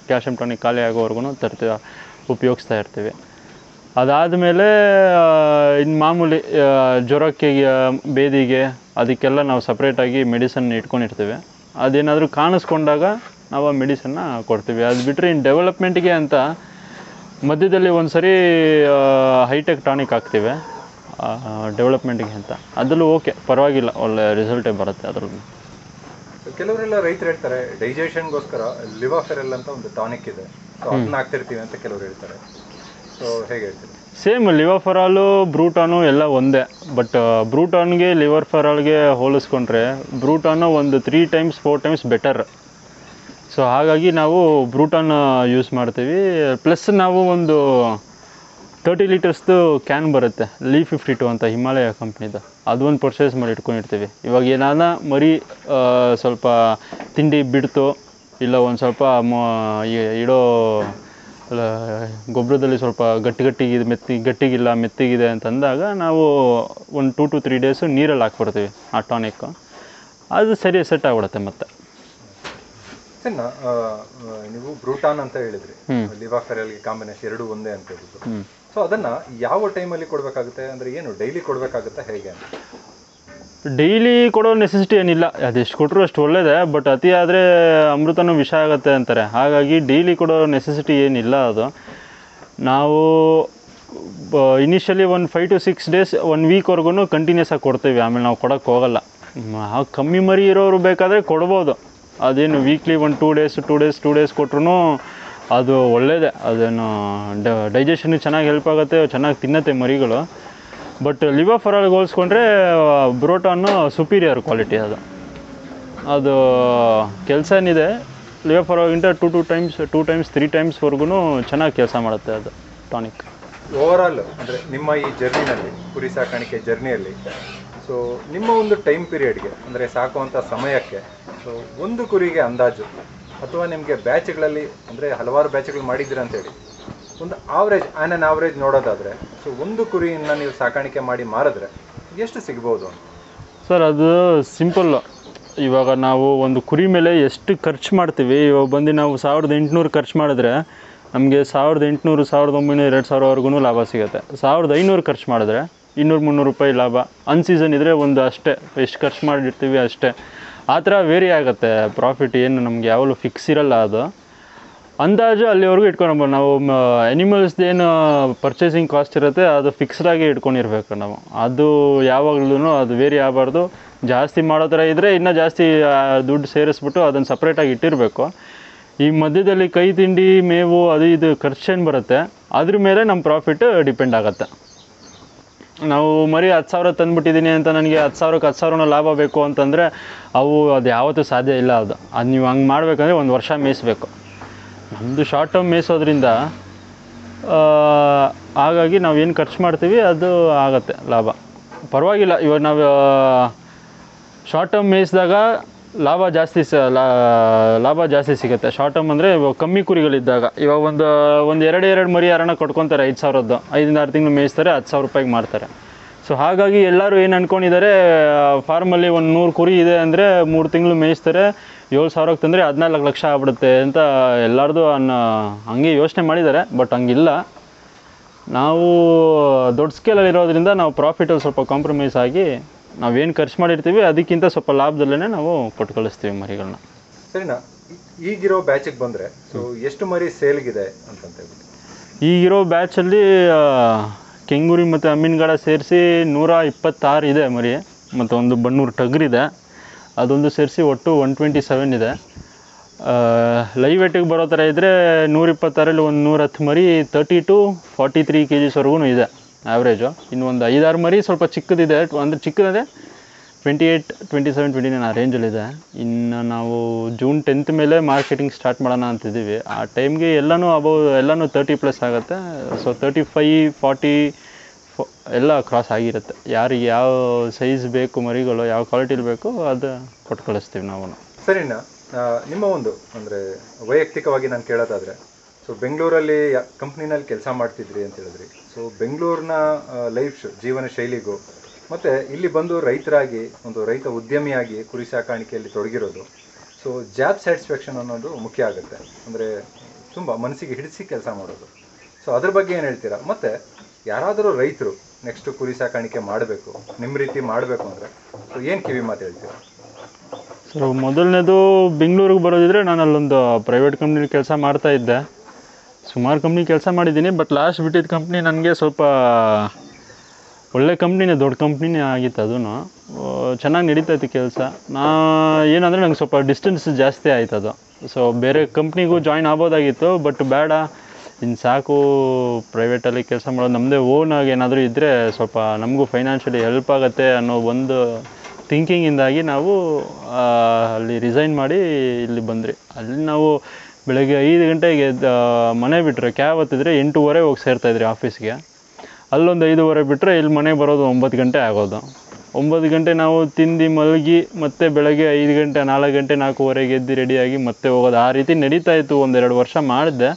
ಕ್ಯಾಲ್ಶಿಯಂ ಟಾನಿಕ್ ಖಾಲಿ ಆಗೋವರೆಗೂ ತರ್ತೀವಿ ಉಪಯೋಗಿಸ್ತಾ ಇರ್ತೀವಿ ಅದಾದಮೇಲೆ ಇನ್ನು ಮಾಮೂಲಿ ಆ, ಜ್ವರಕ್ಕೆ ಆ, ಬೇದಿಗೆ ಅದಕ್ಕೆಲ್ಲ ನಾವು ಸಪ್ರೇಟಾಗಿ ಮೆಡಿಸನ್ ಇಟ್ಕೊಂಡಿರ್ತೀವಿ ಅದೇನಾದರೂ ಕಾಣಿಸ್ಕೊಂಡಾಗ ನಾವು ಆ ಮೆಡಿಸನ್ನ ಕೊಡ್ತೀವಿ ಅದು ಬಿಟ್ಟರೆ ಇನ್ನು ಡೆವಲಪ್ಮೆಂಟ್ಗೆ ಅಂತ ಮಧ್ಯದಲ್ಲಿ ಒಂದು ಸರಿ ಹೈಟೆಕ್ ಟಾನಿಕ್ ಹಾಕ್ತೀವಿ ಡೆವಲಪ್ಮೆಂಟ್ಗೆ ಅಂತ ಅದರಲ್ಲೂ ಓಕೆ ಪರವಾಗಿಲ್ಲ ಒಳ್ಳೆ ರಿಸಲ್ಟೇ ಬರುತ್ತೆ ಅದರಲ್ಲಿ ಕೆಲವರೆಲ್ಲ ರೈತರು ಹೇಳ್ತಾರೆ ಡೈಜೆಷನ್ಗೋಸ್ಕರ ಲಿವಾಫೆರಲ್ ಅಂತ ಒಂದು ಟಾನಿಕ್ ಇದೆ ಸೊ ಅದನ್ನ ಹಾಕ್ತಿರ್ತೀವಿ ಅಂತ ಕೆಲವರು ಹೇಳ್ತಾರೆ ಸೊ ಹೇಗೆ ಹೇಳ್ತೀರಿ ಸೇಮ್ ಲಿವರ್ ಫರಾಲು ಬ್ರೂಟಾನು ಎಲ್ಲ ಒಂದೇ ಬಟ್ ಬ್ರೂಟಾನ್ಗೆ ಲಿವರ್ ಫರಾಲ್ಗೆ ಹೋಲಿಸ್ಕೊಂಡ್ರೆ ಬ್ರೂಟಾನು ಒಂದು three times four times better so ಹಾಗಾಗಿ ನಾವು ಬ್ರೂಟಾನ್ ಯೂಸ್ ಮಾಡ್ತೀವಿ ಪ್ಲಸ್ ನಾವು ಒಂದು ತರ್ಟಿ ಲೀಟರ್ಸ್ದು ಕ್ಯಾನ್ ಬರುತ್ತೆ ಲೀ ಫಿಫ್ಟಿ ಟು ಅಂತ ಹಿಮಾಲಯ ಕಂಪ್ನಿದು ಅದೊಂದು ಪರ್ಚೇಸ್ ಮಾಡಿ ಇಟ್ಕೊಂಡಿರ್ತೀವಿ ಇವಾಗ ಏನಾನ ಮರಿ ಆ, ಸ್ವಲ್ಪ ತಿಂಡಿ ಬಿಡ್ತು ಇಲ್ಲ ಒಂದು ಸ್ವಲ್ಪ ಮೊ ಈ- ಇಡೋ ಅಲ್ಲ, ಗೊಬ್ಬರದಲ್ಲಿ ಸ್ವಲ್ಪ ಗಟ್ಟಿ ಗಟ್ಟಿಗಿದೆ ಮೆತ್ತಿ ಗಟ್ಟಿಗಿಲ್ಲ ಮೆತ್ತಿಗಿದೆ ಅಂತಂದಾಗ ನಾವು ಒಂದು ಟೂ ಟು ತ್ರೀ ಡೇಸು ನೀರಲ್ಲಿ ಹಾಕ್ಬಿಡ್ತೀವಿ ಆ ಟಾನಿಕ್ಕು ಅದು ಸರಿ ಸೆಟ್ ಆಗ್ಬಿಡುತ್ತೆ ಮತ್ತೆ ಸಣ್ಣ ಆ, ಆ, ನೀವು ಬ್ರೂಟಾನ್ ಅಂತ ಹೇಳಿದ್ರಿ ಹ್ಮ್. ಲಿವಾಫೆರಲ್ಗೆ ಕಾಂಬಿನೇಷನ್ ಎರಡು ಒಂದೇ ಅಂತ ಹೇಳಿದ್ರು ಹ್ಞೂ ಸೊ ಅದನ್ನ ಯಾವ ಟೈಮಲ್ಲಿ ಕೊಡಬೇಕಾಗುತ್ತೆ ಅಂದ್ರೆ ಏನು ಡೈಲಿ ಕೊಡಬೇಕಾಗುತ್ತಾ ಹೇಗೆ ಅಂತ ಡೈಲಿ ಕೊಡೋ ನೆಸೆಸಿಟಿ ಏನಿಲ್ಲ ಅದೆಷ್ಟು ಕೊಟ್ಟರು ಅಷ್ಟು ಒಳ್ಳೇದೇ ಬಟ್ ಅತಿ ಆದರೆ ಅಮೃತನೂ ವಿಷ ಆಗುತ್ತೆ ಅಂತಾರೆ ಹಾಗಾಗಿ ಡೈಲಿ ಕೊಡೋ ನೆಸೆಸಿಟಿ ಏನಿಲ್ಲ ಅದು ನಾವು ಇನಿಷಿಯಲಿ ಒಂದು five to six days one ವೀಕ್ವರೆಗೂ ಕಂಟಿನ್ಯೂಸ್ ಆಗಿ ಕೊಡ್ತೀವಿ ಆಮೇಲೆ ನಾವು ಕೊಡೋಕ್ಕೆ ಹೋಗಲ್ಲ ಮ್, ಆ ಕಮ್ಮಿ ಮರಿ ಇರೋರು ಬೇಕಾದರೆ ಕೊಡ್ಬೋದು ಅದೇನು ವೀಕ್ಲಿ ಒಂದು two days two days two days ಕೊಟ್ರು ಅದು ಒಳ್ಳೇದೇ ಅದೇನು ಡೈಜೆಷನ್ಗೆ ಚೆನ್ನಾಗಿ ಹೆಲ್ಪ್ ಆಗುತ್ತೆ ಚೆನ್ನಾಗಿ ತಿನ್ನತ್ತೆ ಮರಿಗಳು ಬಟ್ ಲಿವರ್ ಫರಾಲ್ಗೆ ಹೋಲಿಸ್ಕೊಂಡ್ರೆ ಬ್ರೋಟಾನು ಸುಪೀರಿಯರ್ ಕ್ವಾಲಿಟಿ ಅದು ಅದು ಕೆಲಸ ಏನಿದೆ ಲಿವರ್ ಫರಾಲ್ಗಿಂತ two two times two times three ಟೈಮ್ಸ್ವರೆಗೂ ಚೆನ್ನಾಗಿ ಕೆಲಸ ಮಾಡುತ್ತೆ ಅದು ಟಾನಿಕ್ ಓವರ್ ಆಲ್ ಅಂದ್ರೆ ನಿಮ್ಮ ಈ ಜರ್ನಿನಲ್ಲಿ ಕುರಿ ಸಾಕಾಣಿಕೆ ಜರ್ನಿಯಲ್ಲಿ ಸೊ ನಿಮ್ಮ ಒಂದು ಟೈಮ್ ಪೀರಿಯಡ್ಗೆ ಅಂದ್ರೆ ಸಾಕುವಂತ ಸಮಯಕ್ಕೆ ಸೊ ಒಂದು ಕುರಿಗೆ ಅಂದಾಜು ಅಥವಾ ನಿಮಗೆ ಬ್ಯಾಚ್ಗಳಲ್ಲಿ ಅಂದ್ರೆ ಹಲವಾರು ಬ್ಯಾಚ್ಗಳು ಮಾಡಿದ್ದೀರಾ ಅಂತ ಹೇಳಿ ಒಂದು ಆವ್ರೇಜ್ ಆನ್ ಅನ್ ಆವ್ರೇಜ್ ನೋಡೋದಾದ್ರೆ ಸೊ ಒಂದು ಕುರಿಯನ್ನ ನೀವು ಸಾಕಾಣಿಕೆ ಮಾಡಿ ಮಾರಿದ್ರೆ ಎಷ್ಟು ಸಿಗ್ಬೋದು ಅಂತ ಸರ್ ಅದು ಸಿಂಪಲ್ಲು ಇವಾಗ ನಾವು ಒಂದು ಕುರಿ ಮೇಲೆ ಎಷ್ಟು ಖರ್ಚು ಮಾಡ್ತೀವಿ ಇವಾಗ ಬಂದು ನಾವು ಸಾವಿರದ ಎಂಟುನೂರು ಖರ್ಚು ಮಾಡಿದ್ರೆ ನಮಗೆ ಸಾವಿರದ ಎಂಟುನೂರು ಸಾವಿರದ ಒಂಬೈನೂರು ಎರಡು ಸಾವಿರವರೆಗೂ ಲಾಭ ಸಿಗುತ್ತೆ ಸಾವಿರದ ಐನೂರು ಖರ್ಚು ಮಾಡಿದ್ರೆ ಇನ್ನೂರು ಮುನ್ನೂರು ರೂಪಾಯಿ ಲಾಭ ಅನ್ ಸೀಸನ್ ಇದ್ದರೆ ಒಂದು ಅಷ್ಟೇ ಎಷ್ಟು ಖರ್ಚು ಮಾಡಿರ್ತೀವಿ ಅಷ್ಟೇ ಆ ಥರ ವೇರಿ ಆಗುತ್ತೆ ಪ್ರಾಫಿಟ್ ಏನು ನಮಗೆ ಯಾವಾಗಲೂ ಫಿಕ್ಸ್ ಇರಲ್ಲ ಅದು ಅಂದಾಜು ಅಲ್ಲಿವರೆಗೂ ಇಟ್ಕೊಂಡು ನಾವು ಅನಿಮಲ್ಸ್ದು ಏನು ಪರ್ಚೇಸಿಂಗ್ ಕಾಸ್ಟ್ ಇರುತ್ತೆ ಅದು ಫಿಕ್ಸ್ಡ್ ಆಗಿ ಇಟ್ಕೊಂಡಿರ್ಬೇಕು ನಾವು ಅದು ಯಾವಾಗಲೂ ಅದು ವೇರಿ ಆಗಬಾರ್ದು ಜಾಸ್ತಿ ಮಾಡೋ ಥರ ಇದ್ದರೆ ಇನ್ನೂ ಜಾಸ್ತಿ ಆ, ದುಡ್ಡು ಸೇರಿಸ್ಬಿಟ್ಟು ಅದನ್ನು ಸಪ್ರೇಟಾಗಿ ಇಟ್ಟಿರಬೇಕು ಈ ಮಧ್ಯದಲ್ಲಿ ಕೈ ತಿಂಡಿ ಮೇವು ಅದು ಇದು ಖರ್ಚೇನು ಬರುತ್ತೆ ಅದ್ರ ಮೇಲೆ ನಮ್ಮ ಪ್ರಾಫಿಟ್ ಡಿಪೆಂಡ್ ಆಗುತ್ತೆ ನಾವು ಮರಿ ಹತ್ತು ಸಾವಿರ ತಂದುಬಿಟ್ಟಿದ್ದೀನಿ ಅಂತ ನನಗೆ ಹತ್ತು ಸಾವಿರಕ್ಕೆ ಹತ್ತು ಸಾವಿರನ ಲಾಭ ಬೇಕು ಅಂತಂದರೆ ಅವು ಅದು ಯಾವತ್ತೂ ಸಾಧ್ಯ ಇಲ್ಲ ಅದು ಅದು ನೀವು ಹಂಗೆ ಮಾಡಬೇಕಂದ್ರೆ ಒಂದು ವರ್ಷ ಮೇಯಿಸ್ಬೇಕು ನಮ್ಮದು ಶಾರ್ಟ್ ಟರ್ಮ್ ಮೇಯಿಸೋದ್ರಿಂದ ಆ, ಹಾಗಾಗಿ ನಾವು ಏನು ಖರ್ಚು ಮಾಡ್ತೀವಿ ಅದು ಆಗುತ್ತೆ ಲಾಭ ಪರವಾಗಿಲ್ಲ ಇವಾಗ ನಾವು ಶಾರ್ಟ್ ಟರ್ಮ್ ಮೇಯಿಸಿದಾಗ ಲಾಭ ಜಾಸ್ತಿ ಸ ಲಾ- ಲಾಭ ಜಾಸ್ತಿ ಸಿಗುತ್ತೆ ಶಾರ್ಟ್ ಟರ್ಮ್ ಅಂದರೆ ಇವಾಗ ಕಮ್ಮಿ ಕುರಿಗಳಿದ್ದಾಗ ಇವಾಗ ಒಂದು ಒಂದು ಎರಡು ಎರಡು ಮರಿ ಯಾರನ್ನ ಕೊಟ್ಕೊತಾರೆ ಐದು ಸಾವಿರದ್ದು ಐದಿಂದ ಆರು ತಿಂಗಳು ಮೇಯಿಸ್ತಾರೆ ಹತ್ತು ಸಾವಿರ ರೂಪಾಯಿಗೆ ಮಾರ್ತಾರೆ ಸೊ ಹಾಗಾಗಿ ಎಲ್ಲರೂ ಏನು ಅಂದ್ಕೊಂಡಿದ್ದಾರೆ ಫಾರ್ಮಲ್ಲಿ ಒಂದು ನೂರು ಕುರಿ ಇದೆ ಅಂದರೆ ಮೂರು ತಿಂಗಳು ಮೇಯಿಸ್ತಾರೆ ಏಳು ಸಾವಿರಕ್ಕೆ ತಂದರೆ ಹದಿನಾಲ್ಕು ಲಕ್ಷ ಆಗ್ಬಿಡುತ್ತೆ ಅಂತ ಎಲ್ಲರದು ಅನ್ನೋ ಹಂಗೆ ಯೋಚನೆ ಮಾಡಿದ್ದಾರೆ ಬಟ್ ಹಂಗಿಲ್ಲ ನಾವು ದೊಡ್ಡ ಸ್ಕೇಲಲ್ಲಿ ಇರೋದ್ರಿಂದ ನಾವು ಪ್ರಾಫಿಟಲ್ಲಿ ಸ್ವಲ್ಪ ಕಾಂಪ್ರಮೈಸ್ ಆಗಿ ನಾವೇನು ಖರ್ಚು ಮಾಡಿರ್ತೀವಿ ಅದಕ್ಕಿಂತ ಸ್ವಲ್ಪ ಲಾಭದಲ್ಲೇ ನಾವು ಕೊಟ್ಟು ಕಳಿಸ್ತೀವಿ ಮರಿಗಳನ್ನ ಸರಿನಾ ಈ- ಈಗಿರೋ ಬ್ಯಾಚಿಗೆ ಬಂದ್ರೆ ಸೊ ಎಷ್ಟು ಮರಿ ಸೇಲ್ಗಿದೆ ಅಂತಂತ ಹೇಳ್ಬಿಟ್ಟು ಈಗಿರೋ ಬ್ಯಾಚಲ್ಲಿ ಕೆಂಗೂರಿ ಮತ್ತು ಅಮ್ಮಿನಗಡ ಸೇರಿಸಿ ನೂರ ಇಪ್ಪತ್ತಾರು ಇದೆ ಮರಿ ಮತ್ತು ಒಂದು ಬಣ್ಣೂರು ಟಗ್ರಿದೆ ಅದೊಂದು ಸೇರಿಸಿ ಒಟ್ಟು ಒನ್ ಟ್ವೆಂಟಿ ಸೆವೆನ್ ಇದೆ ಲೈವ್ ವೇಟಿಗೆ ಬರೋ ಥರ ಇದ್ದರೆ ನೂರ ಇಪ್ಪತ್ತಾರಲ್ಲಿ ಒಂದು ನೂರ ಹತ್ತು ಮರಿ thirty to forty three K ಜಿಸ್ವರೆಗೂ ಇದೆ ಆ್ಯಾವ್ರೇಜು ಇನ್ನು ಒಂದು ಐದಾರು ಮರಿ ಸ್ವಲ್ಪ ಚಿಕ್ಕದಿದೆ ಅಂದರೆ ಚಿಕ್ಕದಿದೆ twenty eight twenty seven twenty nine ಆ ರೇಂಜಲ್ಲಿದೆ ಇನ್ನು ನಾವು ಜೂನ್ ಟೆಂತ್ ಮೇಲೆ ಮಾರ್ಕೆಟಿಂಗ್ ಸ್ಟಾರ್ಟ್ ಮಾಡೋಣ ಅಂತಿದ್ದೀವಿ ಆ ಟೈಮ್ಗೆ ಎಲ್ಲನೂ ಅಬೌವ್ ಎಲ್ಲನೂ ತರ್ಟಿ ಪ್ಲಸ್ ಆಗುತ್ತೆ ಸೊ ತರ್ಟಿ ಫೈ ಫಾರ್ಟಿ ಎಲ್ಲ ಕ್ರಾಸ್ ಆಗಿರುತ್ತೆ ಯಾರಿಗೆ ಯಾವ ಸೈಜ್ ಬೇಕು ಮರಿಗಳು ಯಾವ ಕ್ವಾಲಿಟಿಲಿ ಬೇಕು ಅದು ಕೊಟ್ಟು ಕಳಿಸ್ತೀವಿ ನಾವು ಸರಿನಾ ಆ, ನಿಮ್ಮ ಒಂದು ಅಂದರೆ ವೈಯಕ್ತಿಕವಾಗಿ ನಾನು ಕೇಳೋದಾದರೆ ಸೊ ಬೆಂಗಳೂರಲ್ಲಿ ಕಂಪ್ನಿನಲ್ಲಿ ಕೆಲಸ ಮಾಡ್ತಿದ್ರಿ ಅಂತ ಹೇಳಿದ್ರಿ ಸೊ ಬೆಂಗಳೂರಿನ ಲೈಫ್ ಜೀವನ ಶೈಲಿಗೂ ಮತ್ತು ಇಲ್ಲಿ ಬಂದು ರೈತರಾಗಿ ಒಂದು ರೈತ ಉದ್ಯಮಿಯಾಗಿ ಕುರಿ ಸಾಕಾಣಿಕೆಯಲ್ಲಿ ತೊಡಗಿರೋದು ಸೊ ಜಾಬ್ ಸ್ಯಾಟಿಸ್ಫ್ಯಾಕ್ಷನ್ ಅನ್ನೋದು ಮುಖ್ಯ ಆಗುತ್ತೆ ಅಂದರೆ ತುಂಬ ಮನಸ್ಸಿಗೆ ಹಿಡಿಸಿ ಕೆಲಸ ಮಾಡೋದು ಸೊ ಅದ್ರ ಬಗ್ಗೆ ಏನು ಹೇಳ್ತೀರಾ ಮತ್ತು ಯಾರಾದರೂ ರೈತರು ನೆಕ್ಸ್ಟ್ ಕುರಿ ಸಾಕಾಣಿಕೆ ಮಾಡಬೇಕು ನಿಮ್ಮ ರೀತಿ ಮಾಡಬೇಕು ಅಂದರೆ ಸೊ ಏನು ಕಿವಿ ಮಾತು ಹೇಳ್ತೀರಾ ಸೊ ಮೊದಲನೇದು ಬೆಂಗಳೂರಿಗೆ ಬರೋದಿದ್ರೆ ನಾನು ಅಲ್ಲೊಂದು ಪ್ರೈವೇಟ್ ಕಂಪ್ನಿ ಕೆಲಸ ಮಾಡ್ತಾ ಇದ್ದೆ ಸುಮಾರು ಕಂಪ್ನಿ ಕೆಲಸ ಮಾಡಿದ್ದೀನಿ ಬಟ್ ಲಾಸ್ಟ್ ಬಿಟ್ಟಿದ್ದ ಕಂಪ್ನಿ ನನಗೆ ಸ್ವಲ್ಪ ಒಳ್ಳೆ ಕಂಪ್ನಿನೇ ದೊಡ್ಡ ಕಂಪ್ನಿನೇ ಆಗಿತ್ತು ಅದೂ ಚೆನ್ನಾಗಿ ನಡೀತೈತೆ ಕೆಲಸ ನಾ ಏನಂದರೆ ನಂಗೆ ಸ್ವಲ್ಪ ಡಿಸ್ಟೆನ್ಸ್ ಜಾಸ್ತಿ ಆಯ್ತು ಅದು ಸೊ ಬೇರೆ ಕಂಪ್ನಿಗೂ ಜಾಯ್ನ್ ಆಗ್ಬೋದಾಗಿತ್ತು ಬಟ್ ಬೇಡ ಇನ್ನು ಸಾಕು ಪ್ರೈವೇಟಲ್ಲಿ ಕೆಲಸ ಮಾಡೋದು ನಮ್ಮದೇ ಓನಾಗಿ ಏನಾದರೂ ಇದ್ದರೆ ಸ್ವಲ್ಪ ನಮಗೂ ಫೈನಾನ್ಷಿಯಲಿ ಹೆಲ್ಪ್ ಆಗುತ್ತೆ ಅನ್ನೋ ಒಂದು ಥಿಂಕಿಂಗಿಂದಾಗಿ ನಾವು ಆ, ಅಲ್ಲಿ ರಿಸೈನ್ ಮಾಡಿ ಇಲ್ಲಿ ಬಂದ್ರಿ ಅಲ್ಲಿ ನಾವು ಬೆಳಗ್ಗೆ ಐದು ಗಂಟೆಗೆ ಎದ್ದು, ಮನೆ ಬಿಟ್ಟರೆ ಕ್ಯಾಬ್ ಹತ್ತಿದ್ರೆ ಎಂಟೂವರೆ ಹೋಗಿ ಸೇರ್ತಾಯಿದ್ರಿ ಆಫೀಸ್ಗೆ ಅಲ್ಲೊಂದು ಐದೂವರೆ ಬಿಟ್ಟರೆ ಇಲ್ಲಿ ಮನೆಗೆ ಬರೋದು ಒಂಬತ್ತು ಗಂಟೆ ಆಗೋದು ಒಂಬತ್ತು ಗಂಟೆ ನಾವು ತಿಂದು ಮಲಗಿ ಮತ್ತೆ ಬೆಳಗ್ಗೆ ಐದು ಗಂಟೆ ನಾಲ್ಕು ಗಂಟೆ ನಾಲ್ಕೂವರೆಗೆ ಎದ್ದು ರೆಡಿಯಾಗಿ ಮತ್ತೆ ಹೋಗೋದು ಆ ರೀತಿ ನಡೀತಾ ಇತ್ತು ಒಂದೆರಡು ವರ್ಷ ಮಾಡಿದೆ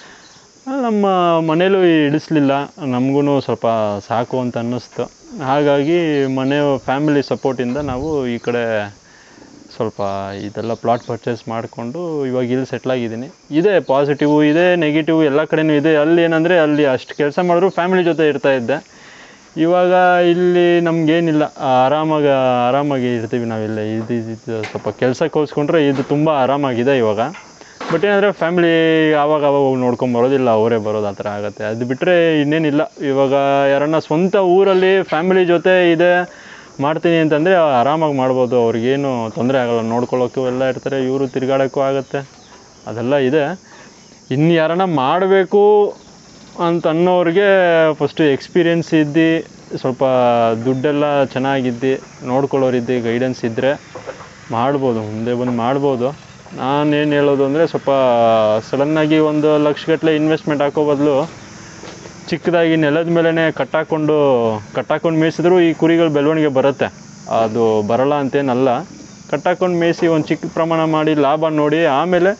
ನಮ್ಮ ಮನೇಲೂ ಇಡಿಸ್ಲಿಲ್ಲ ನಮಗೂ ಸ್ವಲ್ಪ ಸಾಕು ಅಂತ ಅನ್ನಿಸ್ತು ಹಾಗಾಗಿ ಮನೆ ಫ್ಯಾಮಿಲಿ ಸಪೋರ್ಟಿಂದ ನಾವು ಈ ಕಡೆ ಸ್ವಲ್ಪ ಇದೆಲ್ಲ ಪ್ಲಾಟ್ ಪರ್ಚೇಸ್ ಮಾಡಿಕೊಂಡು ಇವಾಗ ಇಲ್ಲಿ ಸೆಟ್ಲಾಗಿದ್ದೀನಿ ಇದೆ ಪಾಸಿಟಿವು ಇದೆ ನೆಗೆಟಿವ್ ಎಲ್ಲ ಕಡೆನೂ ಇದೆ ಅಲ್ಲಿ ಏನಂದರೆ ಅಲ್ಲಿ ಅಷ್ಟು ಕೆಲಸ ಮಾಡಿದ್ರು ಫ್ಯಾಮಿಲಿ ಜೊತೆ ಇರ್ತಾ ಇದ್ದೆ ಇವಾಗ ಇಲ್ಲಿ ನಮಗೇನಿಲ್ಲ ಆರಾಮಾಗಿ ಆರಾಮಾಗಿ ಇರ್ತೀವಿ ನಾವಿಲ್ಲ ಇದು ಇದು ಸ್ವಲ್ಪ ಕೆಲಸಕ್ಕೆ ಹೋಲಿಸ್ಕೊಂಡ್ರೆ ಇದು ತುಂಬ ಆರಾಮಾಗಿದೆ ಇವಾಗ ಬಟ್ ಏನಂದರೆ ಫ್ಯಾಮಿಲಿ ಆವಾಗ ಆವಾಗ ಹೋಗಿ ನೋಡ್ಕೊಂಬರೋದಿಲ್ಲ ಅವರೇ ಬರೋದು ಆ ಥರ ಆಗುತ್ತೆ ಅದು ಬಿಟ್ಟರೆ ಇನ್ನೇನಿಲ್ಲ ಇವಾಗ ಯಾರನ್ನ ಸ್ವಂತ ಊರಲ್ಲಿ ಫ್ಯಾಮಿಲಿ ಜೊತೆ ಇದೆ ಮಾಡ್ತೀನಿ ಅಂತಂದರೆ ಆರಾಮಾಗಿ ಮಾಡ್ಬೋದು ಅವ್ರಿಗೇನು ತೊಂದರೆ ಆಗಲ್ಲ ನೋಡ್ಕೊಳ್ಳೋಕ್ಕೂ ಎಲ್ಲ ಇರ್ತಾರೆ ಇವರು ತಿರುಗಾಡೋಕ್ಕೂ ಆಗುತ್ತೆ ಅದೆಲ್ಲ ಇದೆ ಇನ್ನು ಯಾರನ್ನ ಮಾಡಬೇಕು ಅಂತ ಅನ್ನೋರಿಗೆ ಫಸ್ಟು ಎಕ್ಸ್ಪೀರಿಯೆನ್ಸ್ ಇದ್ದು ಸ್ವಲ್ಪ ದುಡ್ಡೆಲ್ಲ ಚೆನ್ನಾಗಿದ್ದು ನೋಡ್ಕೊಳ್ಳೋರಿದ್ದು ಗೈಡೆನ್ಸ್ ಇದ್ದರೆ ಮಾಡ್ಬೋದು ಮುಂದೆ ಬಂದು ಮಾಡ್ಬೋದು ನಾನೇನು ಹೇಳೋದು ಅಂದರೆ ಸ್ವಲ್ಪ ಸಡನ್ನಾಗಿ ಒಂದು ಲಕ್ಷಗಟ್ಟಲೆ ಇನ್ವೆಸ್ಟ್ಮೆಂಟ್ ಹಾಕೋ ಬದಲು ಚಿಕ್ಕದಾಗಿ ನೆಲದ ಮೇಲೇ ಕಟ್ಟಾಕೊಂಡು ಕಟ್ಟಾಕೊಂಡು ಮೇಯಿಸಿದ್ರು ಈ ಕುರಿಗಳು ಬೆಳವಣಿಗೆ ಬರುತ್ತೆ ಅದು ಬರಲ್ಲ ಅಂತೇನಲ್ಲ ಕಟ್ಟಾಕೊಂಡು ಮೇಯಿಸಿ ಒಂದು ಚಿಕ್ಕ ಪ್ರಮಾಣ ಮಾಡಿ ಲಾಭ ನೋಡಿ ಆಮೇಲೆ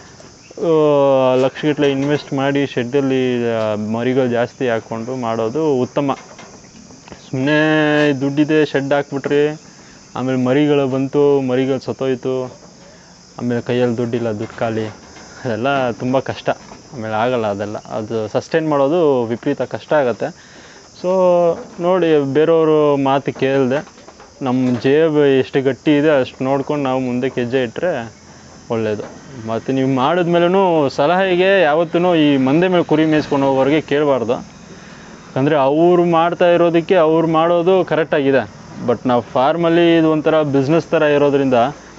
ಆ, ಲಕ್ಷಗಟ್ಟಲೆ ಇನ್ವೆಸ್ಟ್ ಮಾಡಿ ಶೆಡ್ಡಲ್ಲಿ ಮರಿಗಳು ಜಾಸ್ತಿ ಹಾಕ್ಕೊಂಡು ಮಾಡೋದು ಉತ್ತಮ ಸುಮ್ಮನೆ ದುಡ್ಡಿದೆ ಶೆಡ್ ಹಾಕ್ಬಿಟ್ರಿ ಆಮೇಲೆ ಮರಿಗಳು ಬಂತು ಮರಿಗಳು ಸತ್ತೋಯ್ತು ಆಮೇಲೆ ಕೈಯಲ್ಲಿ ದುಡ್ಡಿಲ್ಲ ದುಡ್ಡು ಖಾಲಿ ಅದೆಲ್ಲ ತುಂಬ ಕಷ್ಟ ಆಮೇಲೆ ಆಗಲ್ಲ ಅದೆಲ್ಲ ಅದು ಸಸ್ಟೈನ್ ಮಾಡೋದು ವಿಪರೀತ ಕಷ್ಟ ಆಗುತ್ತೆ ಸೊ ನೋಡಿ ಬೇರೆಯವರು ಮಾತು ಕೇಳಿದೆ ನಮ್ಮ ಜೇಬು ಎಷ್ಟು ಗಟ್ಟಿ ಇದೆ ಅಷ್ಟು ನೋಡ್ಕೊಂಡು ನಾವು ಮುಂದಕ್ಕೆ ಹೆಜ್ಜೆ ಇಟ್ಟರೆ ಒಳ್ಳೆಯದು ಮತ್ತು ನೀವು ಮಾಡಿದ್ಮೇಲೂ ಸಲಹೆಗೆ ಯಾವತ್ತೂ ಈ ಮಂದೆ ಮೇಲೆ ಕುರಿ ಮೇಯಿಸ್ಕೊಂಡು ಹೋಗೋರಿಗೆ ಕೇಳಬಾರ್ದು ಯಾಕಂದರೆ ಅವ್ರು ಮಾಡ್ತಾ ಇರೋದಕ್ಕೆ ಅವ್ರು ಮಾಡೋದು ಕರೆಕ್ಟಾಗಿದೆ ಬಟ್ ನಾವು ಫಾರ್ಮಲ್ಲಿ ಇದು ಒಂಥರ ಬಿಸ್ನೆಸ್ ಥರ ಇರೋದ್ರಿಂದ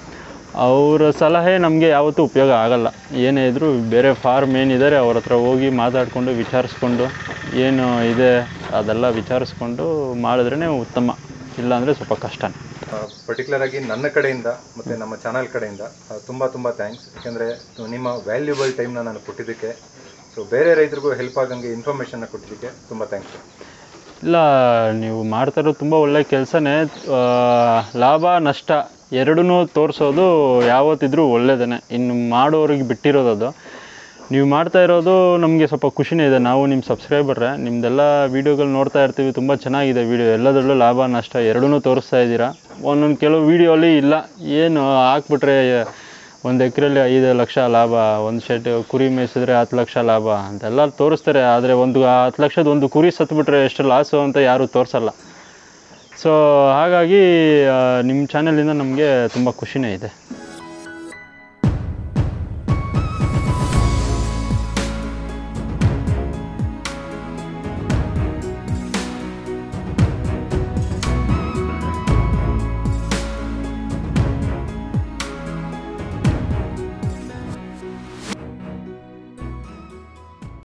ಅವರ ಸಲಹೆ ನಮಗೆ ಯಾವತ್ತೂ ಉಪಯೋಗ ಆಗಲ್ಲ ಏನೇ ಇದ್ದರೂ ಬೇರೆ ಫಾರ್ಮ್ ಏನಿದ್ದಾರೆ ಅವ್ರ ಹತ್ರ ಹೋಗಿ ಮಾತಾಡಿಕೊಂಡು ವಿಚಾರಿಸ್ಕೊಂಡು ಏನು ಇದೆ ಅದೆಲ್ಲ ವಿಚಾರಿಸ್ಕೊಂಡು ಮಾಡಿದ್ರೇ ಉತ್ತಮ ಇಲ್ಲಾಂದರೆ ಸ್ವಲ್ಪ ಕಷ್ಟನೇ ಪರ್ಟಿಕ್ಯುಲರ್ ಆಗಿ ನನ್ನ ಕಡೆಯಿಂದ ಮತ್ತು ನಮ್ಮ ಚಾನಲ್ ಕಡೆಯಿಂದ ಆ, ತುಂಬ ತುಂಬ ಥ್ಯಾಂಕ್ಸ್ ಯಾಕೆಂದರೆ ನಿಮ್ಮ ವ್ಯಾಲ್ಯೂಬಲ್ ಟೈಮ್ನ ನಾನು ಕೊಟ್ಟಿದ್ದಕ್ಕೆ ಸೊ ಬೇರೆ ರೈತರಿಗೂ ಹೆಲ್ಪ್ ಆಗಂಗೆ ಇನ್ಫಾರ್ಮೇಷನ್ನ ಕೊಟ್ಟಿದ್ದಕ್ಕೆ ತುಂಬ ಥ್ಯಾಂಕ್ಸ್ ಇಲ್ಲ ನೀವು ಮಾಡ್ತಾ ಇರೋದು ತುಂಬ ಒಳ್ಳೆ ಕೆಲಸನೇ ಲಾಭ ನಷ್ಟ ಎರಡನ್ನೂ ತೋರಿಸೋದು ಯಾವತ್ತಿದ್ರೂ ಒಳ್ಳೆಯದೇ ಇನ್ನು ಮಾಡೋರಿಗೆ ಬಿಟ್ಟಿರೋದು ಅದು ನೀವು ಮಾಡ್ತಾ ಇರೋದು ನಮಗೆ ಸ್ವಲ್ಪ ಖುಷಿನೇ ಇದೆ ನಾವು ನಿಮ್ಮ ಸಬ್ಸ್ಕ್ರೈಬರ್ರೆ ನಿಮ್ಮದೆಲ್ಲ ವೀಡಿಯೋಗಳು ನೋಡ್ತಾ ಇರ್ತೀವಿ ತುಂಬ ಚೆನ್ನಾಗಿದೆ ವೀಡಿಯೋ ಎಲ್ಲದರಲ್ಲೂ ಲಾಭ ನಷ್ಟ ಎರಡನ್ನೂ ತೋರಿಸ್ತಾ ಇದ್ದೀರಾ ಒಂದೊಂದು ಕೆಲವು ವೀಡಿಯೋಲಿ ಇಲ್ಲ ಏನು ಹಾಕ್ಬಿಟ್ರೆ ಒಂದು ಎಕರೆಯಲ್ಲಿ ಐದು ಲಕ್ಷ ಲಾಭ ಒಂದು ಶೆಡ್ ಕುರಿ ಮೇಯಿಸಿದ್ರೆ ಹತ್ತು ಲಕ್ಷ ಲಾಭ ಅಂತೆಲ್ಲ ತೋರಿಸ್ತಾರೆ ಆದರೆ ಒಂದು ಹತ್ತು ಲಕ್ಷದ ಒಂದು ಕುರಿ ಸತ್ಬಿಟ್ರೆ ಎಷ್ಟು ಲಾಸು ಅಂತ ಯಾರೂ ತೋರಿಸಲ್ಲ ಸೊ ಹಾಗಾಗಿ ನಿಮ್ಮ ಚಾನಲಿಂದ ನಮಗೆ ತುಂಬ ಖುಷಿನೇ ಇದೆ